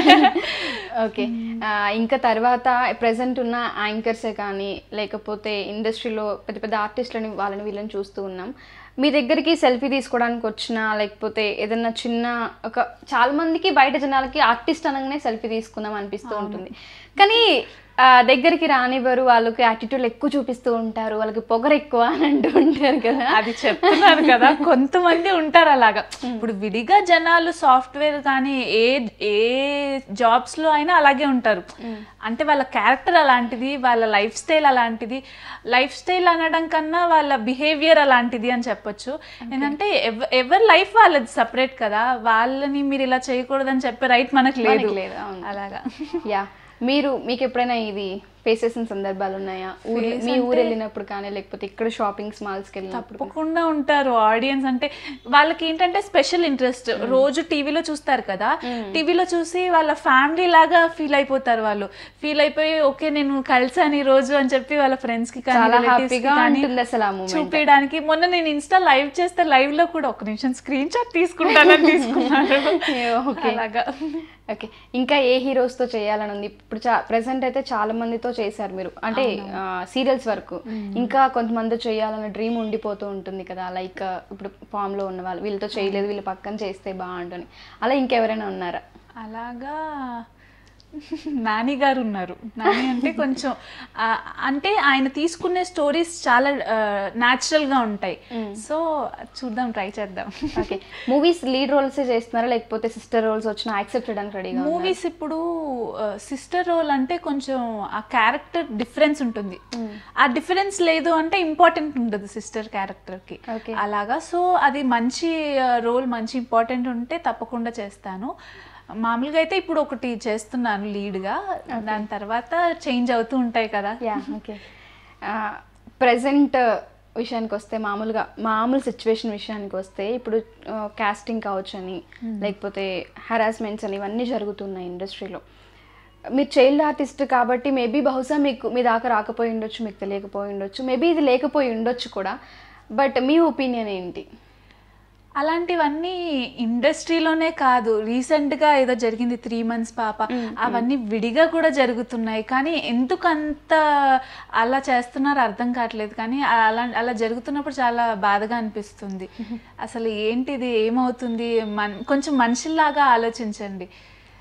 ఓకే ఇంకా తర్వాత ప్రజెంట్ ఉన్న యాంకర్సే కానీ లేకపోతే ఇండస్ట్రీలో పెద్ద పెద్ద ఆర్టిస్టులని వాళ్ళని వీళ్ళని చూస్తూ ఉన్నాం మీ దగ్గరికి సెల్ఫీ తీసుకోవడానికి వచ్చిన లేకపోతే ఏదన్నా చిన్న ఒక చాలా మందికి బయట జనాలకి ఆర్టిస్ట్ అనగానే సెల్ఫీ తీసుకుందాం అనిపిస్తూ ఉంటుంది కానీ ఆ, దగ్గరికి రానివ్వరు వాళ్ళకి యాటిట్యూడ్ ఎక్కువ చూపిస్తూ ఉంటారు వాళ్ళకి పొగరు ఎక్కువ అని అంటూ ఉంటారు కదా అది చెప్తున్నారు కదా కొంతమంది ఉంటారు అలాగా ఇప్పుడు విడిగా జనాలు సాఫ్ట్వేర్ కానీ ఏ ఏ జాబ్స్ లో అయినా అలాగే ఉంటారు అంటే వాళ్ళ క్యారెక్టర్ అలాంటిది వాళ్ళ లైఫ్ స్టైల్ అలాంటిది లైఫ్ స్టైల్ అనడం కన్నా వాళ్ళ బిహేవియర్ అలాంటిది అని చెప్పొచ్చు ఏంటంటే ఎవ- ఎవరి లైఫ్ వాళ్ళది సపరేట్ కదా వాళ్ళని మీరు ఇలా చేయకూడదని చెప్పే రైట్ మనకు లేదు మనకి లేదు, అవును. అలాగా యా మీరు మీకు ఎప్పుడైనా ఇది ఫేస్ చేసిన సందర్భాలు ఉన్నాయా ఊరు మీ ఊరు వెళ్ళినప్పుడు కానీ లేకపోతే ఇక్కడ షాపింగ్ మాల్స్కి వెళ్ళినప్పుడు తప్పకుండా ఉంటారు ఆడియన్స్ అంటే వాళ్ళకి ఏంటంటే స్పెషల్ ఇంట్రెస్ట్ రోజు టీవీలో చూస్తారు కదా టీవీలో చూసి వాళ్ళ ఫ్యామిలీ లాగా ఫీల్ అయిపోతారు వాళ్ళు ఫీల్ అయిపోయి ఓకే నేను కలిసాను ఈ రోజు అని చెప్పి వాళ్ళ ఫ్రెండ్స్ కి కానీ చాలా relatives కి హ్యాపీగా కానీ ఉంటుంది అసలు ఆ మూమెంట్ చూపించడానికి మొన్న నేను ఇన్స్టా లైవ్ చేస్తే లైవ్ లో కూడా ఒక నిమిషం స్క్రీన్ షాట్ తీసుకుంటానని తీసుకున్నారు ఓకే అలాగా ఓకే ఇంకా ఏ హీరోస్ తో చేయాలని ఉంది ఇప్పుడు ప్రెసెంట్ అయితే చాలా మందితో చేశారు మీరు అంటే సీరియల్స్ వరకు ఇంకా కొంతమంది చేయాలన్న డ్రీమ్ ఉండిపోతూ ఉంటుంది కదా లైక్ ఇప్పుడు ఫామ్ లో ఉన్న వాళ్ళు వీళ్ళతో చేయలేదు వీళ్ళ పక్కన చేస్తే బాగుంటుంది అలా ఇంకెవరైనా ఉన్నారా అలాగా నాని గారు ఉన్నారు నాని అంటే కొంచెం ఆ, అంటే ఆయన తీసుకునే స్టోరీస్ చాలా న్యాచురల్ గా ఉంటాయి సో చూద్దాం ట్రై చేద్దాం ఓకే మూవీస్ లీడ్ రోల్స్ చేస్తున్నారా లేకపోతే సిస్టర్ రోల్స్ వచ్చినా యాక్సెప్ట్ చేయడానికి రెడీగా మూవీస్ ఇప్పుడు సిస్టర్ రోల్ అంటే కొంచెం ఆ క్యారెక్టర్ డిఫరెన్స్ ఉంటుంది ఆ డిఫరెన్స్ లేదు అంటే ఇంపార్టెంట్ ఉండదు సిస్టర్ క్యారెక్టర్ కి Okay. అలాగా సో అది మంచి రోల్ మంచి ఇంపార్టెంట్ ఉంటే తప్పకుండా చేస్తాను మామూలుగా అయితే ఇప్పుడు ఒకటి చేస్తున్నాను లీడ్ గా దాని తర్వాత చేంజ్ అవుతూ ఉంటాయి కదా యా ఓకే ప్రజెంట్ విషయానికి వస్తే మామూలుగా మామూలు సిచ్యువేషన్ విషయానికి వస్తే ఇప్పుడు కాస్టింగ్ కావచ్చు అని లేకపోతే హరాస్మెంట్స్ అని ఇవన్నీ జరుగుతున్నాయి ఇండస్ట్రీలో మీరు చైల్డ్ ఆర్టిస్ట్ కాబట్టి మేబీ బహుశా మీకు మీ దాకా రాకపోయి ఉండొచ్చు మీకు తెలియకపోయి ఉండొచ్చు మేబీ ఇది లేకపోయి ఉండొచ్చు కూడా బట్ మీ ఒపీనియన్ ఏంటి అలాంటివన్నీ ఇండస్ట్రీలోనే కాదు రీసెంట్ గా ఏదో జరిగింది త్రీ మంత్స్ పాప అవన్నీ విడిగా కూడా జరుగుతున్నాయి కానీ ఎందుకు అంత అలా చేస్తున్నారో అర్థం కావట్లేదు కానీ అలా అలా జరుగుతున్నప్పుడు చాలా బాధగా అనిపిస్తుంది అసలు ఏంటిది ఏమవుతుంది మన్ కొంచెం మనిషిలాగా ఆలోచించండి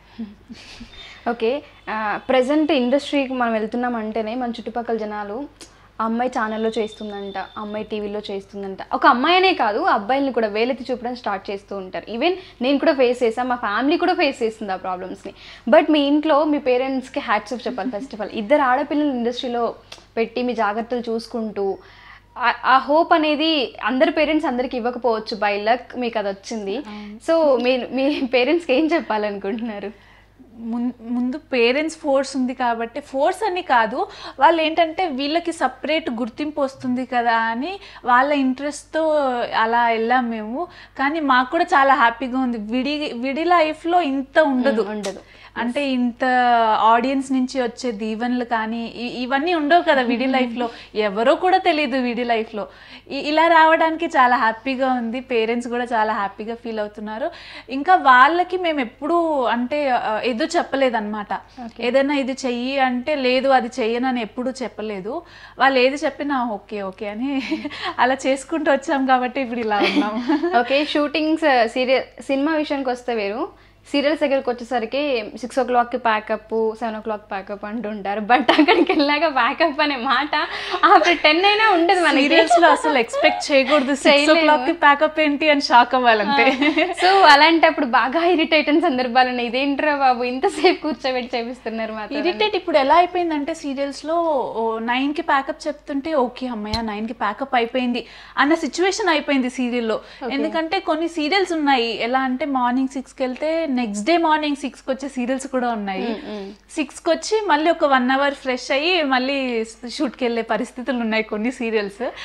ఓకే ప్రజెంట్ ఇండస్ట్రీకి మనం వెళ్తున్నాం అంటేనే మన చుట్టుపక్కల జనాలు ఆ అమ్మాయి ఛానల్లో చేస్తుందంట ఆ అమ్మాయి టీవీలో చేస్తుందంట ఒక అమ్మాయినే కాదు అబ్బాయిల్ని కూడా వేలెత్తి చూపడం స్టార్ట్ చేస్తూ ఉంటారు ఈవెన్ నేను కూడా ఫేస్ చేసాను మా ఫ్యామిలీ కూడా ఫేస్ చేస్తుంది ఆ ప్రాబ్లమ్స్ని బట్ మీ ఇంట్లో మీ పేరెంట్స్కి హ్యాట్స్ ఆఫ్ చెప్పాలి ఫస్ట్ ఆఫ్ ఆల్ ఇద్దరు ఆడపిల్లలు ఇండస్ట్రీలో పెట్టి మీ జాగ్రత్తలు చూసుకుంటూ ఆ- ఆ హోప్ అనేది అందరి పేరెంట్స్ అందరికి ఇవ్వకపోవచ్చు బై లక్ మీకు అది వచ్చింది సో మీరు మీ పేరెంట్స్కి ఏం చెప్పాలనుకుంటున్నారు ముం- ముందు పేరెంట్స్ ఫోర్స్ ఉంది కాబట్టి ఫోర్స్ అని కాదు వాళ్ళు ఏంటంటే వీళ్ళకి సపరేట్ గుర్తింపు వస్తుంది కదా అని వాళ్ళ ఇంట్రెస్ట్తో అలా వెళ్ళాం మేము కానీ మాకు కూడా చాలా హ్యాపీగా ఉంది విడి విడి లైఫ్లో ఇంత ఉండదు ఉండదు అంటే ఇంత ఆడియన్స్ నుంచి వచ్చే దీవెనలు కానీ ఇ- ఇవన్నీ ఉండవు కదా విడి లైఫ్లో ఎవరో కూడా తెలియదు విడి లైఫ్లో ఇ- ఇలా రావడానికి చాలా హ్యాపీగా ఉంది పేరెంట్స్ కూడా చాలా హ్యాపీగా ఫీల్ అవుతున్నారు ఇంకా వాళ్ళకి మేము ఎప్పుడూ అంటే ఆ, ఎదురు చెప్పలేదు అనమాట ఏదైనా ఇది చెయ్యి అంటే లేదు అది చెయ్యను అని ఎప్పుడూ చెప్పలేదు వాళ్ళు ఏది చెప్పినా ఓకే ఓకే అని అలా చేసుకుంటూ వచ్చాం కాబట్టి ఇప్పుడు ఇలా ఉన్నాం ఓకే షూటింగ్స్ సీరియల్ సినిమా విషయానికి వస్తే వేరు సీరియల్స్ దగ్గరికి వచ్చేసరికి సిక్స్ ఓ క్లాక్కి pack up seven o'clock pack up అంటుంటారు బట్ అక్కడికి వెళ్ళాక ప్యాకప్ అనే మాట ఆఫ్టర్ టెన్ అయినా ఉండదు మనకి సీరియల్స్ లో అసలు ఎక్స్పెక్ట్ చేయకూడదు సిక్స్ ఓ చేయలేము. క్లాక్ కి ప్యాకప్ ఏంటి అని షాక్ అవ్వాలంటే సో అలాంటప్పుడు బాగా ఇరిటేట్ అయిన సందర్భాలు ఉన్నాయి ఇదేంట్రా బాబు ఇంతసేపు కూర్చోబెట్టి చేపిస్తున్నారు మాతో ఇరిటేట్ ఇప్పుడు ఎలా అయిపోయిందంటే సీరియల్స్ లో నైన్ కి ప్యాకప్ చెప్తుంటే ఓకే అమ్మయ్య నైన్ కి ప్యాకప్ అయిపోయింది అన్న సిచ్యువేషన్ అయిపోయింది సీరియల్లో ఎందుకంటే కొన్ని సీరియల్స్ ఉన్నాయి ఎలా అంటే మార్నింగ్ సిక్స్ కి వెళ్తే నెక్స్ట్ డే మార్నింగ్ సిక్స్ కి వచ్చే సీరియల్స్ కూడా ఉన్నాయి సిక్స్ కి వచ్చి మళ్ళీ ఒక వన్ అవర్ ఫ్రెష్ అయ్యి మళ్ళీ షూట్కి వెళ్ళే పరిస్థితులు ఉన్నాయి కొన్ని సీరియల్స్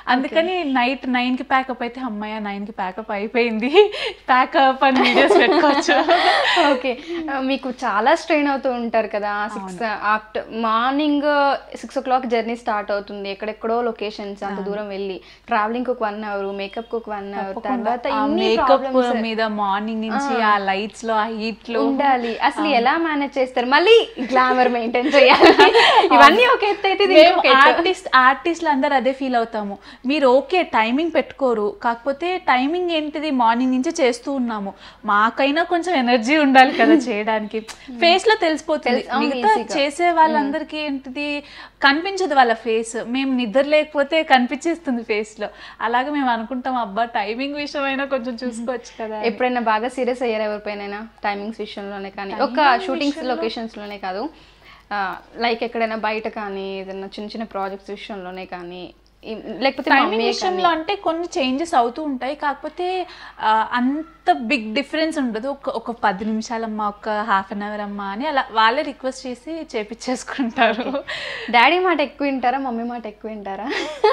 అందుకని నైట్ నైన్ కి ప్యాకప్ అయితే అమ్మాయ నైన్ కి ప్యాకప్ అయిపోయింది ప్యాకప్ అని వీడియోస్ పెట్టుకోవచ్చు ఓకే మీకు చాలా స్ట్రెయిన్ అవుతూ ఉంటారు కదా six after morning six o'clock journey start అవుతుంది ఎక్కడెక్కడో లొకేషన్స్ అంత దూరం వెళ్ళి ట్రావెలింగ్ ఒక వన్ అవర్ మేకప్ ఒక వన్ అవర్ తర్వాత ఇన్ని మేకప్ ప్రాబ్లమ్స్ మీద మార్నింగ్ నుంచి ఆ లైట్స్ లో ఆ హీట్ లో ఉండాలి అసలు ఎలా మేనేజ్ చేస్తారు మళ్ళీ గ్లామర్ మెయింటైన్ చేయాలి ఇవన్నీ ఒక ఎత్తు అయితే ఇది మేము ఇంకొక ఎత్తు. ఆర్టిస్ట్ ఆర్టిస్టులు అందరూ అదే ఫీల్ అవుతాము మీరు ఓకే టైమింగ్ పెట్టుకోరు కాకపోతే టైమింగ్ ఏంటిది మార్నింగ్ నుంచి చేస్తూ ఉన్నాము మాకైనా కొంచెం ఎనర్జీ ఉండాలి కదా చేయడానికి ఫేస్ లో తెలిసిపోతుంది తెలుసు, అవును, మిగతా easy గా. చేసే వాళ్ళందరికీ ఏంటిది కనిపించదు వాళ్ళ ఫేస్ మేము నిద్ర లేకపోతే కనిపించేస్తుంది ఫేస్ లో అలాగే మేము అనుకుంటాం అబ్బా టైమింగ్ విషయమైనా కొంచెం చూసుకోవచ్చు కదా ఎప్పుడైనా బాగా సీరియస్ అయ్యారు ఎవరిపైన టైమింగ్స్ విషయంలోనే కానీ ఒక షూటింగ్స్ లొకేషన్స్ లోనే కాదు లైక్ ఎక్కడైనా బయట కానీ ఏదైనా చిన్న చిన్న ప్రాజెక్ట్స్ విషయంలోనే కానీ ఈ- లేకపోతే టైమింగ్ మమ్మీ విషయంలో అంటే కొన్ని చేంజెస్ అవుతూ ఉంటాయి కాకపోతే ఆ, అంత బిగ్ డిఫరెన్స్ ఉండదు ఒక ఒక పది నిమిషాలమ్మా ఒక హాఫ్ అన్ అవర్ అమ్మా అని అలా వాళ్ళే రిక్వెస్ట్ చేసి చేపించేసుకుంటారు డాడీ మాట ఎక్కువ వింటారా మమ్మీ మాట ఎక్కువ వింటారా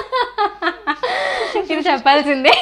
ఇది చెప్పాల్సిందే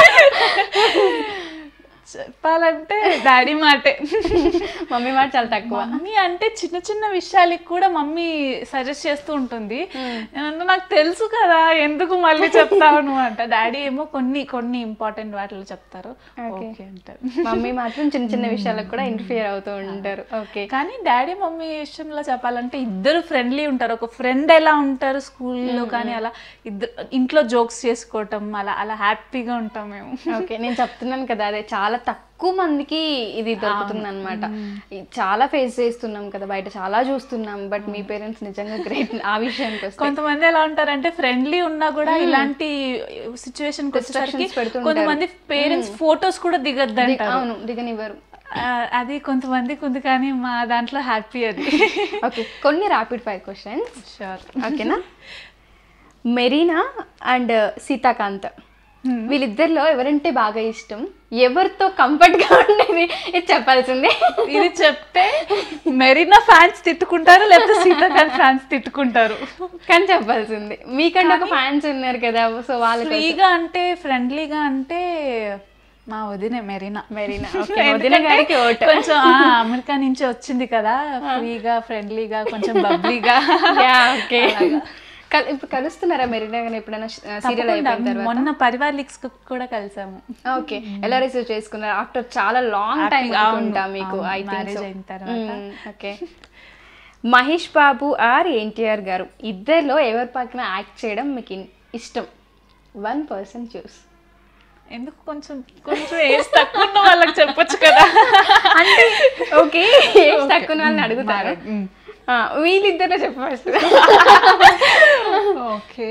చెప్పాలంటే డాడీ మాటే మమ్మీ మాట చాలా తక్కువ మమ్మీ అంటే చిన్న చిన్న విషయాలకి కూడా మమ్మీ సజెస్ట్ చేస్తూ ఉంటుంది నేనంటే నాకు తెలుసు కదా ఎందుకు మళ్ళీ చెప్తావు నువ్వు అంట డాడీ ఏమో కొన్ని కొన్ని ఇంపార్టెంట్ వాటిలో చెప్తారు ఓకే అంటారు మమ్మీ మాత్రం చిన్న చిన్న విషయాలకు కూడా ఇంటర్ఫియర్ అవుతూ ఉంటారు ఓకే కానీ డాడీ మమ్మీ విషయంలో చెప్పాలంటే ఇద్దరు ఫ్రెండ్లీ ఉంటారు ఒక ఫ్రెండ్ ఎలా ఉంటారు స్కూల్లో కానీ అలా ఇద్దరు ఇంట్లో జోక్స్ చేసుకోవటం అలా అలా హ్యాపీగా ఉంటాం మేము ఓకే నేను చెప్తున్నాను కదా అదే చాలా తక్కువ మందికి ఇది దొరుకుతుంది అనమాట చాలా ఫేస్ చేస్తున్నాం కదా బయట చాలా చూస్తున్నాం బట్ మీ పేరెంట్స్ నిజంగా గ్రేట్ ఆ విషయానికి వస్తే కొంతమంది ఎలా ఉంటారంటే ఫ్రెండ్లీ ఉన్నా కూడా ఇలాంటి సిచ్యువేషన్ Distractions పెడుతుంటారు. కొంతమంది పేరెంట్స్ ఫోటోస్ కూడా దిగద్దు ది- అవును దిగనివ్వరు అది కొంతమందికి ఉంది కానీ మా దాంట్లో హ్యాపీ అది ఓకే కొన్ని ర్యాపిడ్ ఫైర్ క్వశ్చన్స్ షూర్ ఓకేనా మెరీనా అండ్ సీతాకాంత్ వీళ్ళిద్దరిలో ఎవరంటే బాగా ఇష్టం ఎవరితో కంఫర్ట్ గా ఉండేది ఇది చెప్పాల్సిందే ఇది చెప్తే మెరీనా ఫ్యాన్స్ తిట్టుకుంటారు లేకపోతే సీతాకాంత్ ఫ్యాన్స్ తిట్టుకుంటారు కానీ చెప్పాల్సింది మీకంటే ఒక ఫ్యాన్స్ ఉన్నారు కదా సో వాళ్ళకి ఫ్రీగా అంటే ఫ్రెండ్లీగా అంటే మా వదినే మెరీనా మెరీనా ఓకే వదిన గారికి ఓటు కొంచెం ఆ, అమెరికా నుంచి వచ్చింది కదా ఫ్రీగా ఫ్రెండ్లీగా కొంచెం బబ్లీగా యా ఓకే కల్- ఇప్పుడు కలుస్తున్నారా మెరీనా గాని ఎప్పుడైనా సీరియల్ అయిపోయిన తర్వాత మొన్న పరివార్ లీగ్స్ కూడా కలిసాము ఓకే ఎలా రిసీవ్ చేసుకున్నారు ఆఫ్టర్ చాలా లాంగ్ టైం Happy- అవును, అనుకుంటా మీకు అవును, ఐ marriage థింక్ అయిన తర్వాత. ఓకే మహేష్ బాబు ఆర్ ఎన్టీఆర్ గారు ఇద్దరిలో ఎవరి పక్కన యాక్ట్ చేయడం మీకు ఇన్- ఇష్టం వన్ పర్సన్ చూస్ ఎందుకు కొంచెం కొంచెం ఏజ్ తక్కువ ఉన్న వాళ్ళకి చెప్పొచ్చు కదా అంటే ఓకే ఏజ్ తక్కువ వాళ్ళని అడుగుతారు మ్మ్. ఆ, వీళ్ళిద్దరిలో చెప్పు ఫస్ట్ ఓకే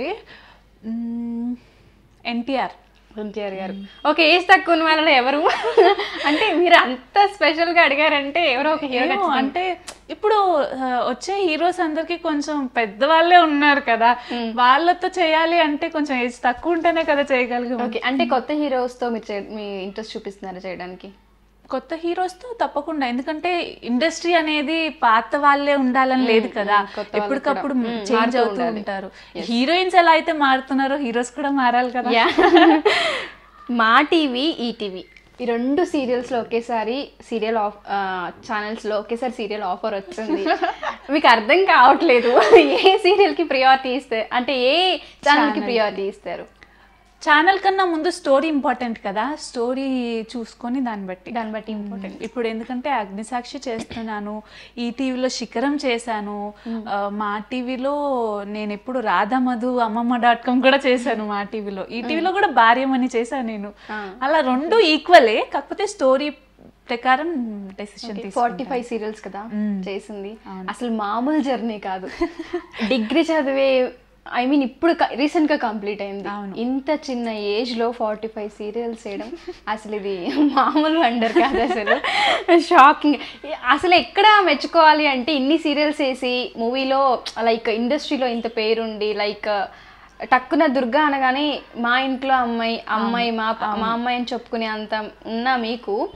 ఎన్టీఆర్ ఎన్టీఆర్ గారు ఓకే ఏజ్ తక్కువ ఉన్న వాళ్ళలో ఎవరు అంటే మీరు అంత స్పెషల్ గా అడిగారంటే ఎవరో ఒక హీరో ఏమో అంటే ఇప్పుడు ఆ, వచ్చే హీరోస్ అందరికి కొంచెం పెద్దవాళ్ళే ఉన్నారు కదా వాళ్ళతో చేయాలి అంటే కొంచెం ఏజ్ తక్కువ ఉంటేనే కదా చేయగలిగాం ఓకే అంటే కొత్త హీరోస్ తో మీరు చే- మీ ఇంట్రెస్ట్ చూపిస్తున్నారా చేయడానికి కొత్త హీరోస్ తో తప్పకుండా ఎందుకంటే ఇండస్ట్రీ అనేది పాత వాళ్ళే ఉండాలని లేదు కదా కొత్త వాళ్ళు ఎప్పటికప్పుడు కూడా. మ్మ్, చేంజ్ మారుతూ అవుతూ ఉండాలి. ఉంటారు హీరోయిన్స్ ఎలా అయితే మారుతున్నారో హీరోస్ కూడా మారాలి కదా యా మా టీవీ ఈటీవీ ఈ రెండు సీరియల్స్లో ఒకేసారి సీరియల్ ఆఫ్ ఛానల్స్లో ఒకేసారి సీరియల్ ఆఫర్ వచ్చింది మీకు అర్థం కావట్లేదు ఏ సీరియల్కి ప్రియారిటీ ఇస్తే అంటే ఏ ఛానల్కి ప్రియారిటీ ఇస్తారు ఛానల్ కన్నా ముందు స్టోరీ ఇంపార్టెంట్ కదా స్టోరీ చూసుకొని దాన్ని బట్టి దాన్ని బట్టి ఇంపార్టెంట్ ఇప్పుడు ఎందుకంటే అగ్నిసాక్షి చేస్తున్నాను ఈ టీవీలో శిఖరం చేశాను ఆ, మా టీవీలో నేను ఎప్పుడు రాధా మధు అమ్మమ్మ డాట్ కామ్ కూడా చేశాను మా టీవీలో ఈ టీవీలో కూడా భార్యమని చేశాను నేను అలా రెండు ఈక్వలే కాకపోతే స్టోరీ ప్రకారం డెసిషన్ ఫార్టీ ఫైవ్ సీరియల్స్ కదా చేసింది అసలు మామూలు జర్నీ కాదు డిగ్రీ చదివే ఐ మీన్ ఇప్పుడు రీసెంట్ గా కంప్లీట్ అయింది అవును. ఇంత చిన్న ఏజ్ లో ఫార్టీ ఫైవ్ సీరియల్స్ చేయడం అసలు ఇది మామూలు వండర్ కాదు అసలు షాకింగ్ అసలు ఎక్కడ మెచ్చుకోవాలి అంటే ఇన్ని సీరియల్స్ వేసి మూవీలో లైక్ ఇండస్ట్రీలో ఇంత పేరుండి లైక్ టక్కున దుర్గా అనగానే మా ఇంట్లో అమ్మాయి అమ్మాయి మా మా అమ్మాయి అని చెప్పుకునే అంత ఉన్న మీకు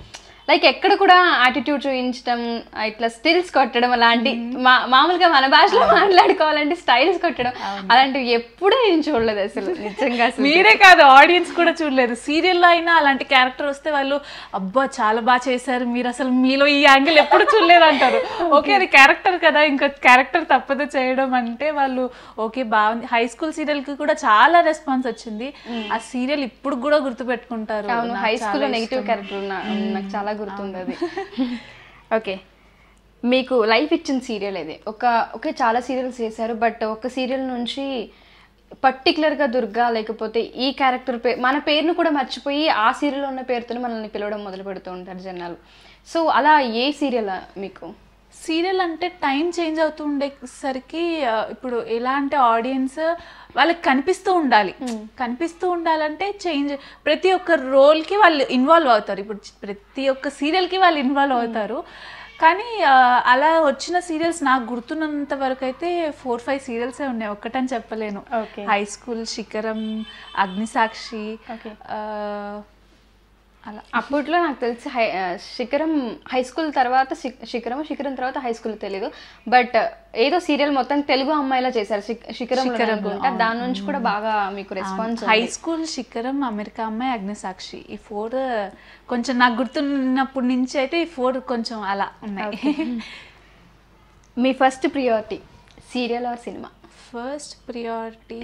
లైక్ ఎక్కడ కూడా యాటిట్యూడ్ చూపించడం ఇట్లా స్టిల్స్ కొట్టడం అలాంటి మా మామూలుగా మన భాషలో మాట్లాడుకోవాలంటే స్టైల్స్ కొట్టడం అలాంటివి ఎప్పుడూ నేను చూడలేదు అసలు నిజంగా అసలు మీరే కాదు ఆడియన్స్ కూడా చూడలేదు సీరియల్లో అయినా అలాంటి క్యారెక్టర్ వస్తే వాళ్ళు అబ్బా చాలా బాగా చేశారు మీరు అసలు మీలో ఈ యాంగిల్ ఎప్పుడు చూడలేదు అంటారు ఓకే అది క్యారెక్టర్ కదా ఇంకా క్యారెక్టర్ తప్పదు చేయడం అంటే వాళ్ళు ఓకే బాగుంది హై స్కూల్ సీరియల్ కి కూడా చాలా రెస్పాన్స్ వచ్చింది ఆ సీరియల్ ఇప్పుడు కూడా గుర్తు పెట్టుకుంటారు అవును నాకు హై చాలా స్కూల్లో ఇష్టం. నెగిటివ్ క్యారెక్టర్ ఉన్నా నాకు చాలా గుర్తుంది అది ఓకే మీకు లైఫ్ ఇచ్చిన సీరియల్ ఇది ఒక ఓకే చాలా సీరియల్స్ చేశారు బట్ ఒక సీరియల్ నుంచి పర్టికులర్గా దుర్గా లేకపోతే ఈ క్యారెక్టర్ పే మన పేరును కూడా మర్చిపోయి ఆ సీరియల్లో ఉన్న పేరుతోనే మనల్ని పిలవడం మొదలు పెడుతూ ఉంటారు జనాలు సో అలా ఏ సీరియల్ మీకు సీరియల్ అంటే టైం చేంజ్ అవుతూ ఉండేసరికి ఆ, ఇప్పుడు ఎలా అంటే ఆడియన్స్ వాళ్ళకి కనిపిస్తూ ఉండాలి కనిపిస్తూ ఉండాలంటే చేంజ్ ప్రతి ఒక్క రోల్కి వాళ్ళు ఇన్వాల్వ్ అవుతారు ఇప్పుడు ప్రతి ఒక్క సీరియల్కి వాళ్ళు ఇన్వాల్వ్ అవుతారు కానీ ఆ, అలా వచ్చిన సీరియల్స్ నాకు గుర్తున్నంత వరకు అయితే ఫోర్ ఫైవ్ సీరియల్సే ఉన్నాయి ఒక్కటని చెప్పలేను Okay. హై స్కూల్ శిఖరం అగ్నిసాక్షి Okay. ఆ, అలా అప్పట్లో నాకు తెలిసి హై ఆ, శిఖరం హై స్కూల్ తర్వాత శి- శిఖరం శిఖరం తర్వాత హై స్కూల్ తెలియదు బట్ ఏదో సీరియల్ మొత్తం తెలుగు అమ్మాయిలా చేశారు శిఖ- శిఖరం అనుకుంటా దాని నుంచి కూడా బాగా మీకు response high school Shikharam America అమ్మాయి అగ్నిసాక్షి ఈ ఫోర్ కొంచెం నాకు గుర్తున్నప్పటి నుంచి అయితే ఈ ఫోర్ కొంచెం అలా ఉన్నాయి మీ ఫస్ట్ ప్రియారిటీ సీరియల్ ఆర్ సినిమా ఫస్ట్ ప్రియారిటీ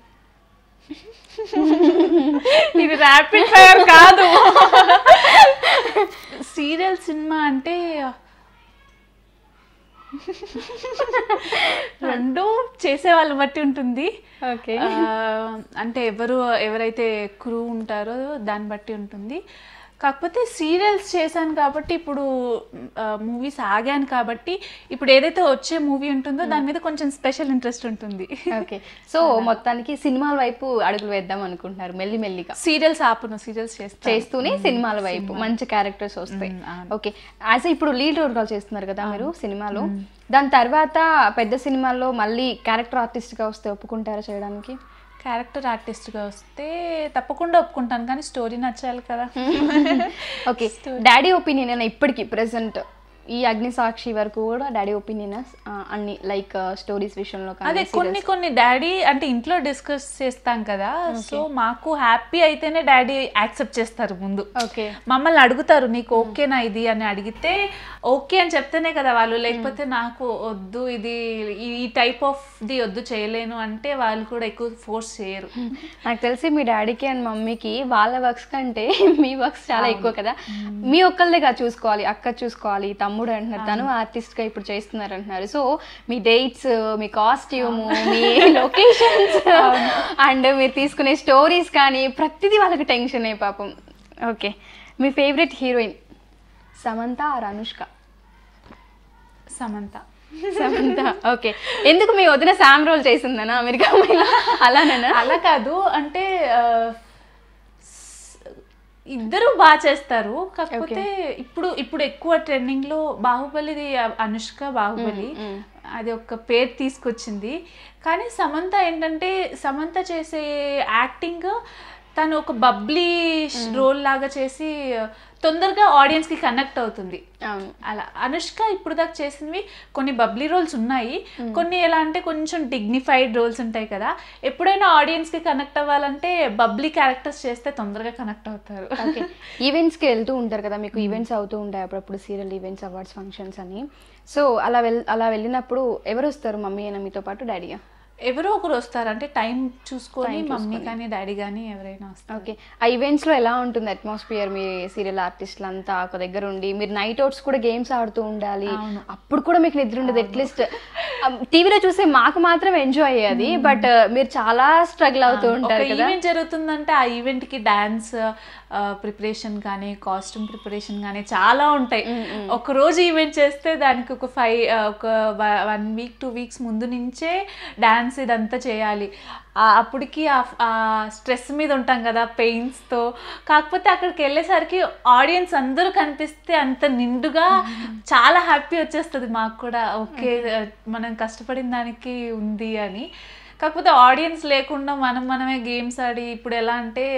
ఇది ర్యాపిడ్ ఫైర్ కాదు సీరియల్ సినిమా అంటే రెండు చేసే వాళ్ళని బట్టి ఉంటుంది ఓకే ఆ, అంటే ఎవరు ఎవరైతే క్రూ ఉంటారో దాన్ని బట్టి ఉంటుంది కాకపోతే సీరియల్స్ చేశాను కాబట్టి ఇప్పుడు మూవీస్ ఆగాను కాబట్టి ఇప్పుడు ఏదైతే వచ్చే మూవీ ఉంటుందో దాని మీద కొంచెం స్పెషల్ ఇంట్రెస్ట్ ఉంటుంది ఓకే సో మొత్తానికి సినిమాల వైపు అడుగులు వేద్దాం అనుకుంటున్నారు మెల్లి మెల్లిగా సీరియల్స్ ఆపను సీరియల్స్ చేస్తాను చేస్తూనే సినిమాల వైపు మంచి క్యారెక్టర్స్ వస్తాయి ఓకే యాజ్ ఇప్పుడు లీడ్ రోల్ చేస్తున్నారు కదా మీరు సినిమాలో దాని తర్వాత పెద్ద సినిమాల్లో మళ్ళీ క్యారెక్టర్ ఆర్టిస్ట్గా వస్తే ఒప్పుకుంటారా చేయడానికి క్యారెక్టర్ ఆర్టిస్ట్గా వస్తే తప్పకుండా ఒప్పుకుంటాను కానీ స్టోరీ నచ్చాలి కదా ఓకే డాడీ ఒపీనియన్ ఇప్పటికి ప్రెసెంట్ ఈ అగ్ని సాక్షి వరకు కూడా డాడీ ఒపీనియన్ అన్ని లైక్ స్టోరీస్ విషయంలో అదే కానీ కొన్ని కొన్ని డాడీ అంటే ఇంట్లో డిస్కస్ చేస్తాం కదా సో మాకు హ్యాపీ అయితేనే డాడీ యాక్సెప్ట్ చేస్తారు ముందు ఓకే మమ్మల్ని అడుగుతారు నీకు ఓకేనా ఇది అని అడిగితే ఓకే అని చెప్తేనే కదా వాళ్ళు లేకపోతే నాకు వద్దు ఇది ఈ- ఈ టైప్ ఆఫ్ ది వద్దు చేయలేను అంటే వాళ్ళు కూడా ఎక్కువ ఫోర్స్ చేయరు నాకు తెలిసి మీ డాడీకి అండ్ మమ్మీకి వాళ్ళ వర్క్స్ కంటే మీ వర్క్స్ చాలా ఎక్కువ కదా మీ ఒక్కళ్ళేగా చూసుకోవాలి అక్క చూసుకోవాలి తమ్ముడు అంటున్నారు తను ఆర్టిస్ట్ గా ఇప్పుడు చేస్తున్నారు అంటున్నారు సో మీ డేట్స్ మీ కాస్ట్యూమ్ మీ లొకేషన్స్ అండ్ మీరు తీసుకునే స్టోరీస్ కానీ ప్రతిదీ వాళ్ళకి టెన్షన్ పాపం ఓకే మీ favourite heroine Samantha or Anushka Samantha Samantha okay ఎందుకు మీ వదిన శామ్ రోల్ చేసిందనా అమెరికా అమ్మాయిలా? అలానేనా అలా కాదు అంటే ఆ, స్- ఇద్దరు బాగా చేస్తారు కాకపోతే ఇప్పుడు ఇప్పుడు ఎక్కువ ట్రెండింగ్ లో బాహుబలిది అ- అనుష్క బాహుబలి అది ఒక పేరు తీసుకొచ్చింది కానీ సమంత ఏంటంటే సమంత చేసే యాక్టింగ్ తను ఒక బబ్లీ రోల్ లాగా చేసి తొందరగా ఆడియన్స్ కి కనెక్ట్ అవుతుంది అవును అలా అనుష్క ఇప్పుడు దాకా చేసినవి కొన్ని బబ్లీ రోల్స్ ఉన్నాయి కొన్ని ఎలా అంటే కొంచెం డిగ్నిఫైడ్ రోల్స్ ఉంటాయి కదా ఎప్పుడైనా ఆడియన్స్ కి కనెక్ట్ అవ్వాలంటే బబ్లీ క్యారెక్టర్స్ చేస్తే తొందరగా కనెక్ట్ అవుతారు ఓకే ఈవెంట్స్కి వెళ్తూ ఉంటారు కదా మీకు ఈవెంట్స్ అవుతూ ఉంటాయి అప్పుడప్పుడు సీరియల్ ఈవెంట్స్ అవార్డ్స్ ఫంక్షన్స్ అని సో అలా వెల్ అలా వెళ్ళినప్పుడు ఎవరు వస్తారు మమ్మీ అయినా మీతో పాటు డాడీగా ఎవరో ఒకరు వస్తారు అంటే టైం చూసుకొని మమ్మీ కానీ డాడీ కానీ ఎవరైనా వస్తారు ఓకే ఆ ఈవెంట్స్లో ఎలా ఉంటుంది అట్మాస్ఫియర్ మీ సీరియల్ ఆర్టిస్టులు అంతా ఒక దగ్గర ఉండి మీరు నైట్ అవుట్స్ కూడా గేమ్స్ ఆడుతూ ఉండాలి అప్పుడు కూడా మీకు నిద్ర ఉండదు అట్లీస్ట్ టీవీలో చూసే మాకు మాత్రం ఎంజాయ్ అయ్యేది బట్ మీరు చాలా స్ట్రగుల్ అవుతూ ఒక ఉంటారు కదా ఈవెంట్ జరుగుతుందంటే ఆ ఈవెంట్ కి డాన్స్ ప్రిపరేషన్ కానీ కాస్ట్యూమ్ ప్రిపరేషన్ కానీ చాలా ఉంటాయి ఒక రోజు ఈవెంట్ చేస్తే దానికి ఒక ఫైవ్ ఒక వన్ వీక్ టూ వీక్స్ ముందు నుంచే డాన్స్ ఇదంతా చేయాలి ఆ అప్పటికి ఆ స్ట్రెస్ మీద ఉంటాం కదా పెయిన్స్తో కాకపోతే అక్కడికి వెళ్ళేసరికి ఆడియన్స్ అందరూ కనిపిస్తే అంత నిండుగా చాలా హ్యాపీ వచ్చేస్తుంది మాకు కూడా ఓకే మనం కష్టపడిన దానికి ఉంది అని కాకపోతే ఆడియన్స్ లేకుండా మనం మనమే గేమ్స్ ఆడి ఇప్పుడు ఎలా అంటే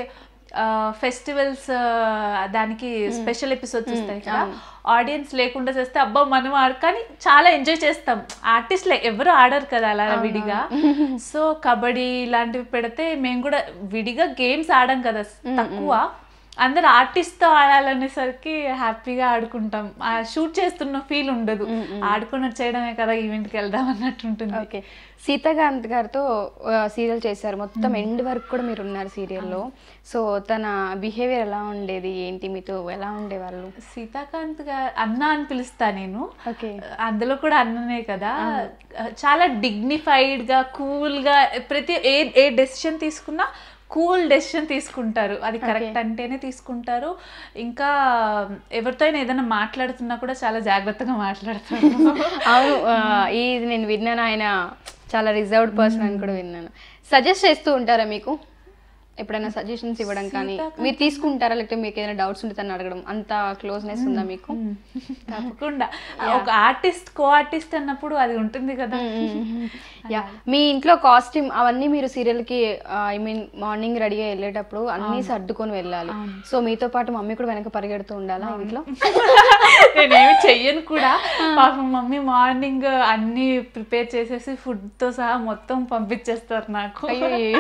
ఫెస్టివల్స్ దానికి స్పెషల్ ఎపిసోడ్స్ వస్తాయి కదా ఆడియన్స్ లేకుండా చేస్తే అబ్బా మనం ఆడ కానీ చాలా ఎంజాయ్ చేస్తాం ఆర్టిస్ట్ ఎవరు ఆడరు కదా అలా విడిగా సో కబడ్డీ ఇలాంటివి పెడితే మేము కూడా విడిగా గేమ్స్ ఆడం కదా తక్కువ అందరు ఆర్టిస్ట్ తో ఆడాలనేసరికి హ్యాపీగా ఆడుకుంటాం ఆ షూట్ చేస్తున్న ఫీల్ ఉండదు ఆడుకుని వచ్చేయడమే కదా ఈవెంట్కి వెళ్దాం అన్నట్టు ఉంటుంది ఓకే సీతాకాంత్ గారితో సీరియల్ చేశారు మొత్తం ఎండ్ వరకు కూడా మీరు ఉన్నారు సీరియల్లో సో తన బిహేవియర్ ఎలా ఉండేది ఏంటి మీతో ఎలా ఉండేవాళ్ళు సీతాకాంత్ గారు అన్న అని పిలుస్తా నేను ఓకే అందులో కూడా అన్ననే కదా చాలా డిగ్నిఫైడ్ గా కూల్ గా ప్రతి ఏ ఏ డెసిషన్ తీసుకున్నా కూల్ డెసిషన్ తీసుకుంటారు అది కరెక్ట్ అంటేనే తీసుకుంటారు ఇంకా ఎవరితో అయినా ఏదైనా మాట్లాడుతున్నా కూడా చాలా జాగ్రత్తగా మాట్లాడతారు అవును ఆ, ఇది నేను విన్నాను ఆయన చాలా రిజర్వ్డ్ పర్సన్ అని కూడా విన్నాను సజెస్ట్ చేస్తూ ఉంటారా మీకు ఎప్పుడైనా సజెషన్స్ ఇవ్వడం కానీ మీరు తీసుకుంటారా లేకపోతే మీకు ఏదైనా డౌట్స్ ఉంటే తను అడగడం అంత క్లోజ్నెస్ ఉందా మీకు తప్పకుండా ఒక ఆర్టిస్ట్ కో ఆర్టిస్ట్ అన్నప్పుడు అది ఉంటుంది కదా యా మీ ఇంట్లో కాస్ట్యూమ్ అవన్నీ మీరు సీరియల్ కి ఐ మీన్ మార్నింగ్ రెడీగా వెళ్ళేటప్పుడు అన్ని సర్దుకొని వెళ్ళాలి సో మీతో పాటు మమ్మీ కూడా వెనక పరిగెడుతూ ఉండాలా ఇంట్లో నేనేమి చెయ్యను కూడా పాపం మమ్మీ మార్నింగ్ అన్ని ప్రిపేర్ చేసేసి ఫుడ్ తో సహా మొత్తం పంపించేస్తారు నాకు అయ్యో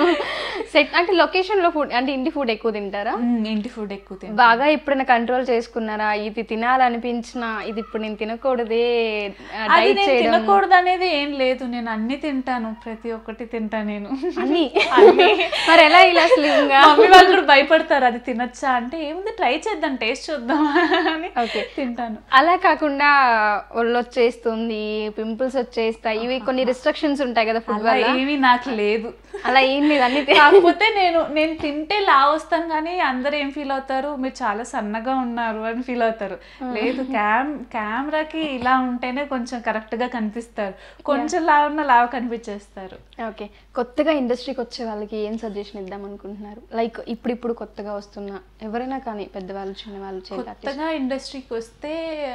సెట్ అంటే లొకేషన్ లో ఫుడ్ అంటే ఇంటి ఫుడ్ ఎక్కువ తింటారా మ్మ్, ఇంటి ఫుడ్ ఎక్కువ తింటాను బాగా ఎప్పుడైనా కంట్రోల్ చేసుకున్నారా ఇది తినాలనిపించిన ఇది ఇప్పుడు నేను తినకూడదే అది డైట్ నేను చేయడం తినకూడదు అనేది ఏం లేదు నేను అన్ని తింటాను ప్రతి ఒక్కటి తింటా నేను అన్ని మరి ఎలా ఇలా స్లిమ్ గా మమ్మీ వాళ్ళు కూడా భయపడతారు అది తినొచ్చా అంటే ఏముంది ట్రై చేద్దాం టేస్ట్ చూద్దాం అని ఓకే తింటాను అలా కాకుండా ఒళ్ళు వచ్చేస్తుంది పింపుల్స్ వచ్చేస్తాయి ఇవి కొన్ని రిస్ట్రిక్షన్స్ ఉంటాయి కదా ఫుడ్ అలా వల్ల ఏమీ నాకు లేదు అలా ఏం లేదు అన్ని తి- కాకపోతే నేను నేను తింటే లా వస్తాను కానీ అందరు ఏం ఫీల్ అవుతారు మీరు చాలా సన్నగా ఉన్నారు అని ఫీల్ అవుతారు లేదు క్యామ్ కెమెరాకి ఇలా ఉంటేనే కొంచెం కరెక్ట్ గా కనిపిస్తారు కొంచెం లా ఉన్న లావు కనిపించేస్తారు ఓకే కొత్తగా ఇండస్ట్రీకి వచ్చే వాళ్ళకి ఏం సజెషన్ ఇద్దాం అనుకుంటున్నారు లైక్ ఇప్పుడు ఇప్పుడు కొత్తగా వస్తున్న ఎవరైనా కానీ పెద్దవాళ్ళు చిన్నవాళ్ళు చేయాలి కొత్తగా ఇండస్ట్రీకి వస్తే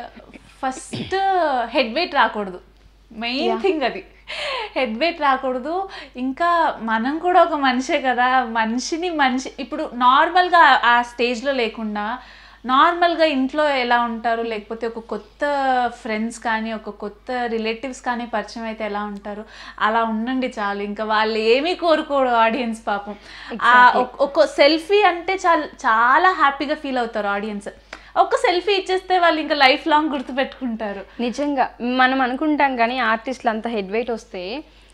ఫస్ట్ హెడ్ వెయిట్ రాకూడదు మెయిన్ థింగ్ అది హెడ్ వెయిట్ రాకూడదు ఇంకా మనం కూడా ఒక మనిషే కదా మనిషిని మనిషి ఇప్పుడు నార్మల్గా ఆ స్టేజ్లో లేకుండా నార్మల్గా ఇంట్లో ఎలా ఉంటారు లేకపోతే ఒక కొత్త ఫ్రెండ్స్ కానీ ఒక కొత్త రిలేటివ్స్ కానీ పరిచయం అయితే ఎలా ఉంటారు అలా ఉండండి చాలు ఇంకా వాళ్ళు ఏమీ కోరుకోరు ఆడియన్స్ పాపం ఆ ఒక- ఒక సెల్ఫీ అంటే చాలా చాలా హ్యాపీగా ఫీల్ అవుతారు ఆడియన్స్ ఒక సెల్ఫీ ఇచ్చేస్తే వాళ్ళు ఇంకా లైఫ్ లాంగ్ గుర్తుపెట్టుకుంటారు నిజంగా మనం అనుకుంటాం కానీ ఆర్టిస్టులు అంత హెడ్ వెయిట్ వస్తే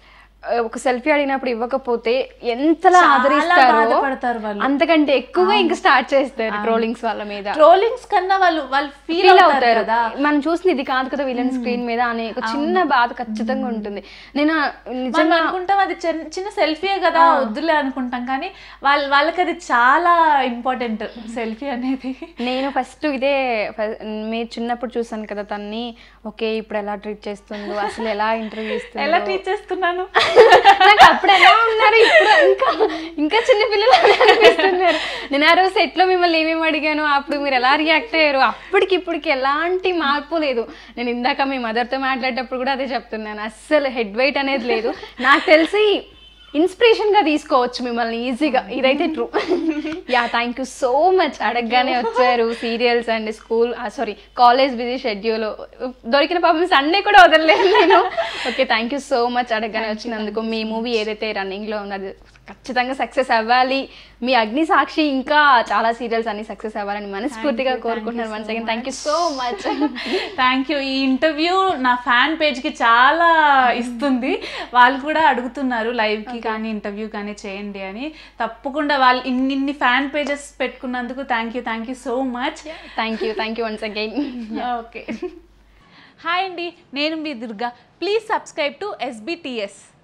ఆ, ఒక సెల్ఫీ అడిగినప్పుడు ఇవ్వకపోతే ఎంతలా చాలా ఆదరిస్తారో బాధపడతారు వాళ్ళు. అంతకంటే ఎక్కువగా ఇంకా స్టార్ట్ చేస్తారు ట్రోలింగ్స్ వాళ్ళ మీద ట్రోలింగ్స్ కన్నా వాళ్ళు వాళ్ళు ఫీల్ ఫీల్ అవుతారు అవుతారు కదా మనం చూసిన ఇది కాదు కదా విలన్ స్క్రీన్ మీద అనే ఒక చిన్న బాధ ఖచ్చితంగా ఉంటుంది నేను మనం నిజంగా అనుకుంటాం అది చిన్న చిన్న సెల్ఫీయే కదా వద్దులే అనుకుంటాం కానీ వాళ్ళ వాళ్ళకి అది చాలా ఇంపార్టెంట్ సెల్ఫీ అనేది నేను ఫస్ట్ ఇదే ఫ- మీరు చిన్నప్పుడు చూసాను కదా తన్ని ఓకే ఇప్పుడు ఎలా ట్రీట్ చేస్తుందో అసలు ఎలా ఇంటర్వ్యూ ఎలా ఇస్తుందో టీచ్ చేస్తున్నాను నాకు అప్పుడు ఎలా ఉన్నారు ఇప్పుడు ఇంకా ఇంకా చిన్న పిల్లలు అనిపిస్తున్నారు నేను ఆ రోజు సెట్లో మిమ్మల్ని ఏమేమి అడిగాను అప్పుడు మీరు ఎలా రియాక్ట్ అయ్యారు అప్పటికి ఇప్పటికి ఎలాంటి మార్పు లేదు నేను ఇందాక మీ మదర్తో మాట్లాడేటప్పుడు కూడా అదే చెప్తున్నాను అస్సలు హెడ్ వెయిట్ అనేది లేదు నాకు తెలిసి ఇన్స్పిరేషన్ గా తీసుకోవచ్చు మిమ్మల్ని ఈజీగా ఇదైతే true yeah thank you so much అడగగానే వచ్చారు serials and school sorry college busy schedule దొరికిన పాపం సండే కూడా వదలలేదు నేను okay thank you so much అడగగానే వచ్చినందుకు మీ మూవీ ఏదైతే రన్నింగ్ లో ఉన్నది ఖచ్చితంగా సక్సెస్ అవ్వాలి మీ అగ్ని సాక్షి ఇంకా చాలా సీరియల్స్ అన్ని సక్సెస్ అవ్వాలని మనస్ఫూర్తిగా కోరుకుంటున్నాను once again thank you so much thank you ఈ ఇంటర్వ్యూ నా ఫ్యాన్ పేజ్కి చాలా ఇస్తుంది వాళ్ళు కూడా అడుగుతున్నారు లైవ్కి కానీ ఇంటర్వ్యూ కానీ చేయండి అని తప్పకుండా వాళ్ళు ఇన్ని ఇన్ని ఫ్యాన్ పేజెస్ పెట్టుకున్నందుకు thank you thank you so much thank you thank you once again okay hi అండి నేను మీ Durga please subscribe to SBTS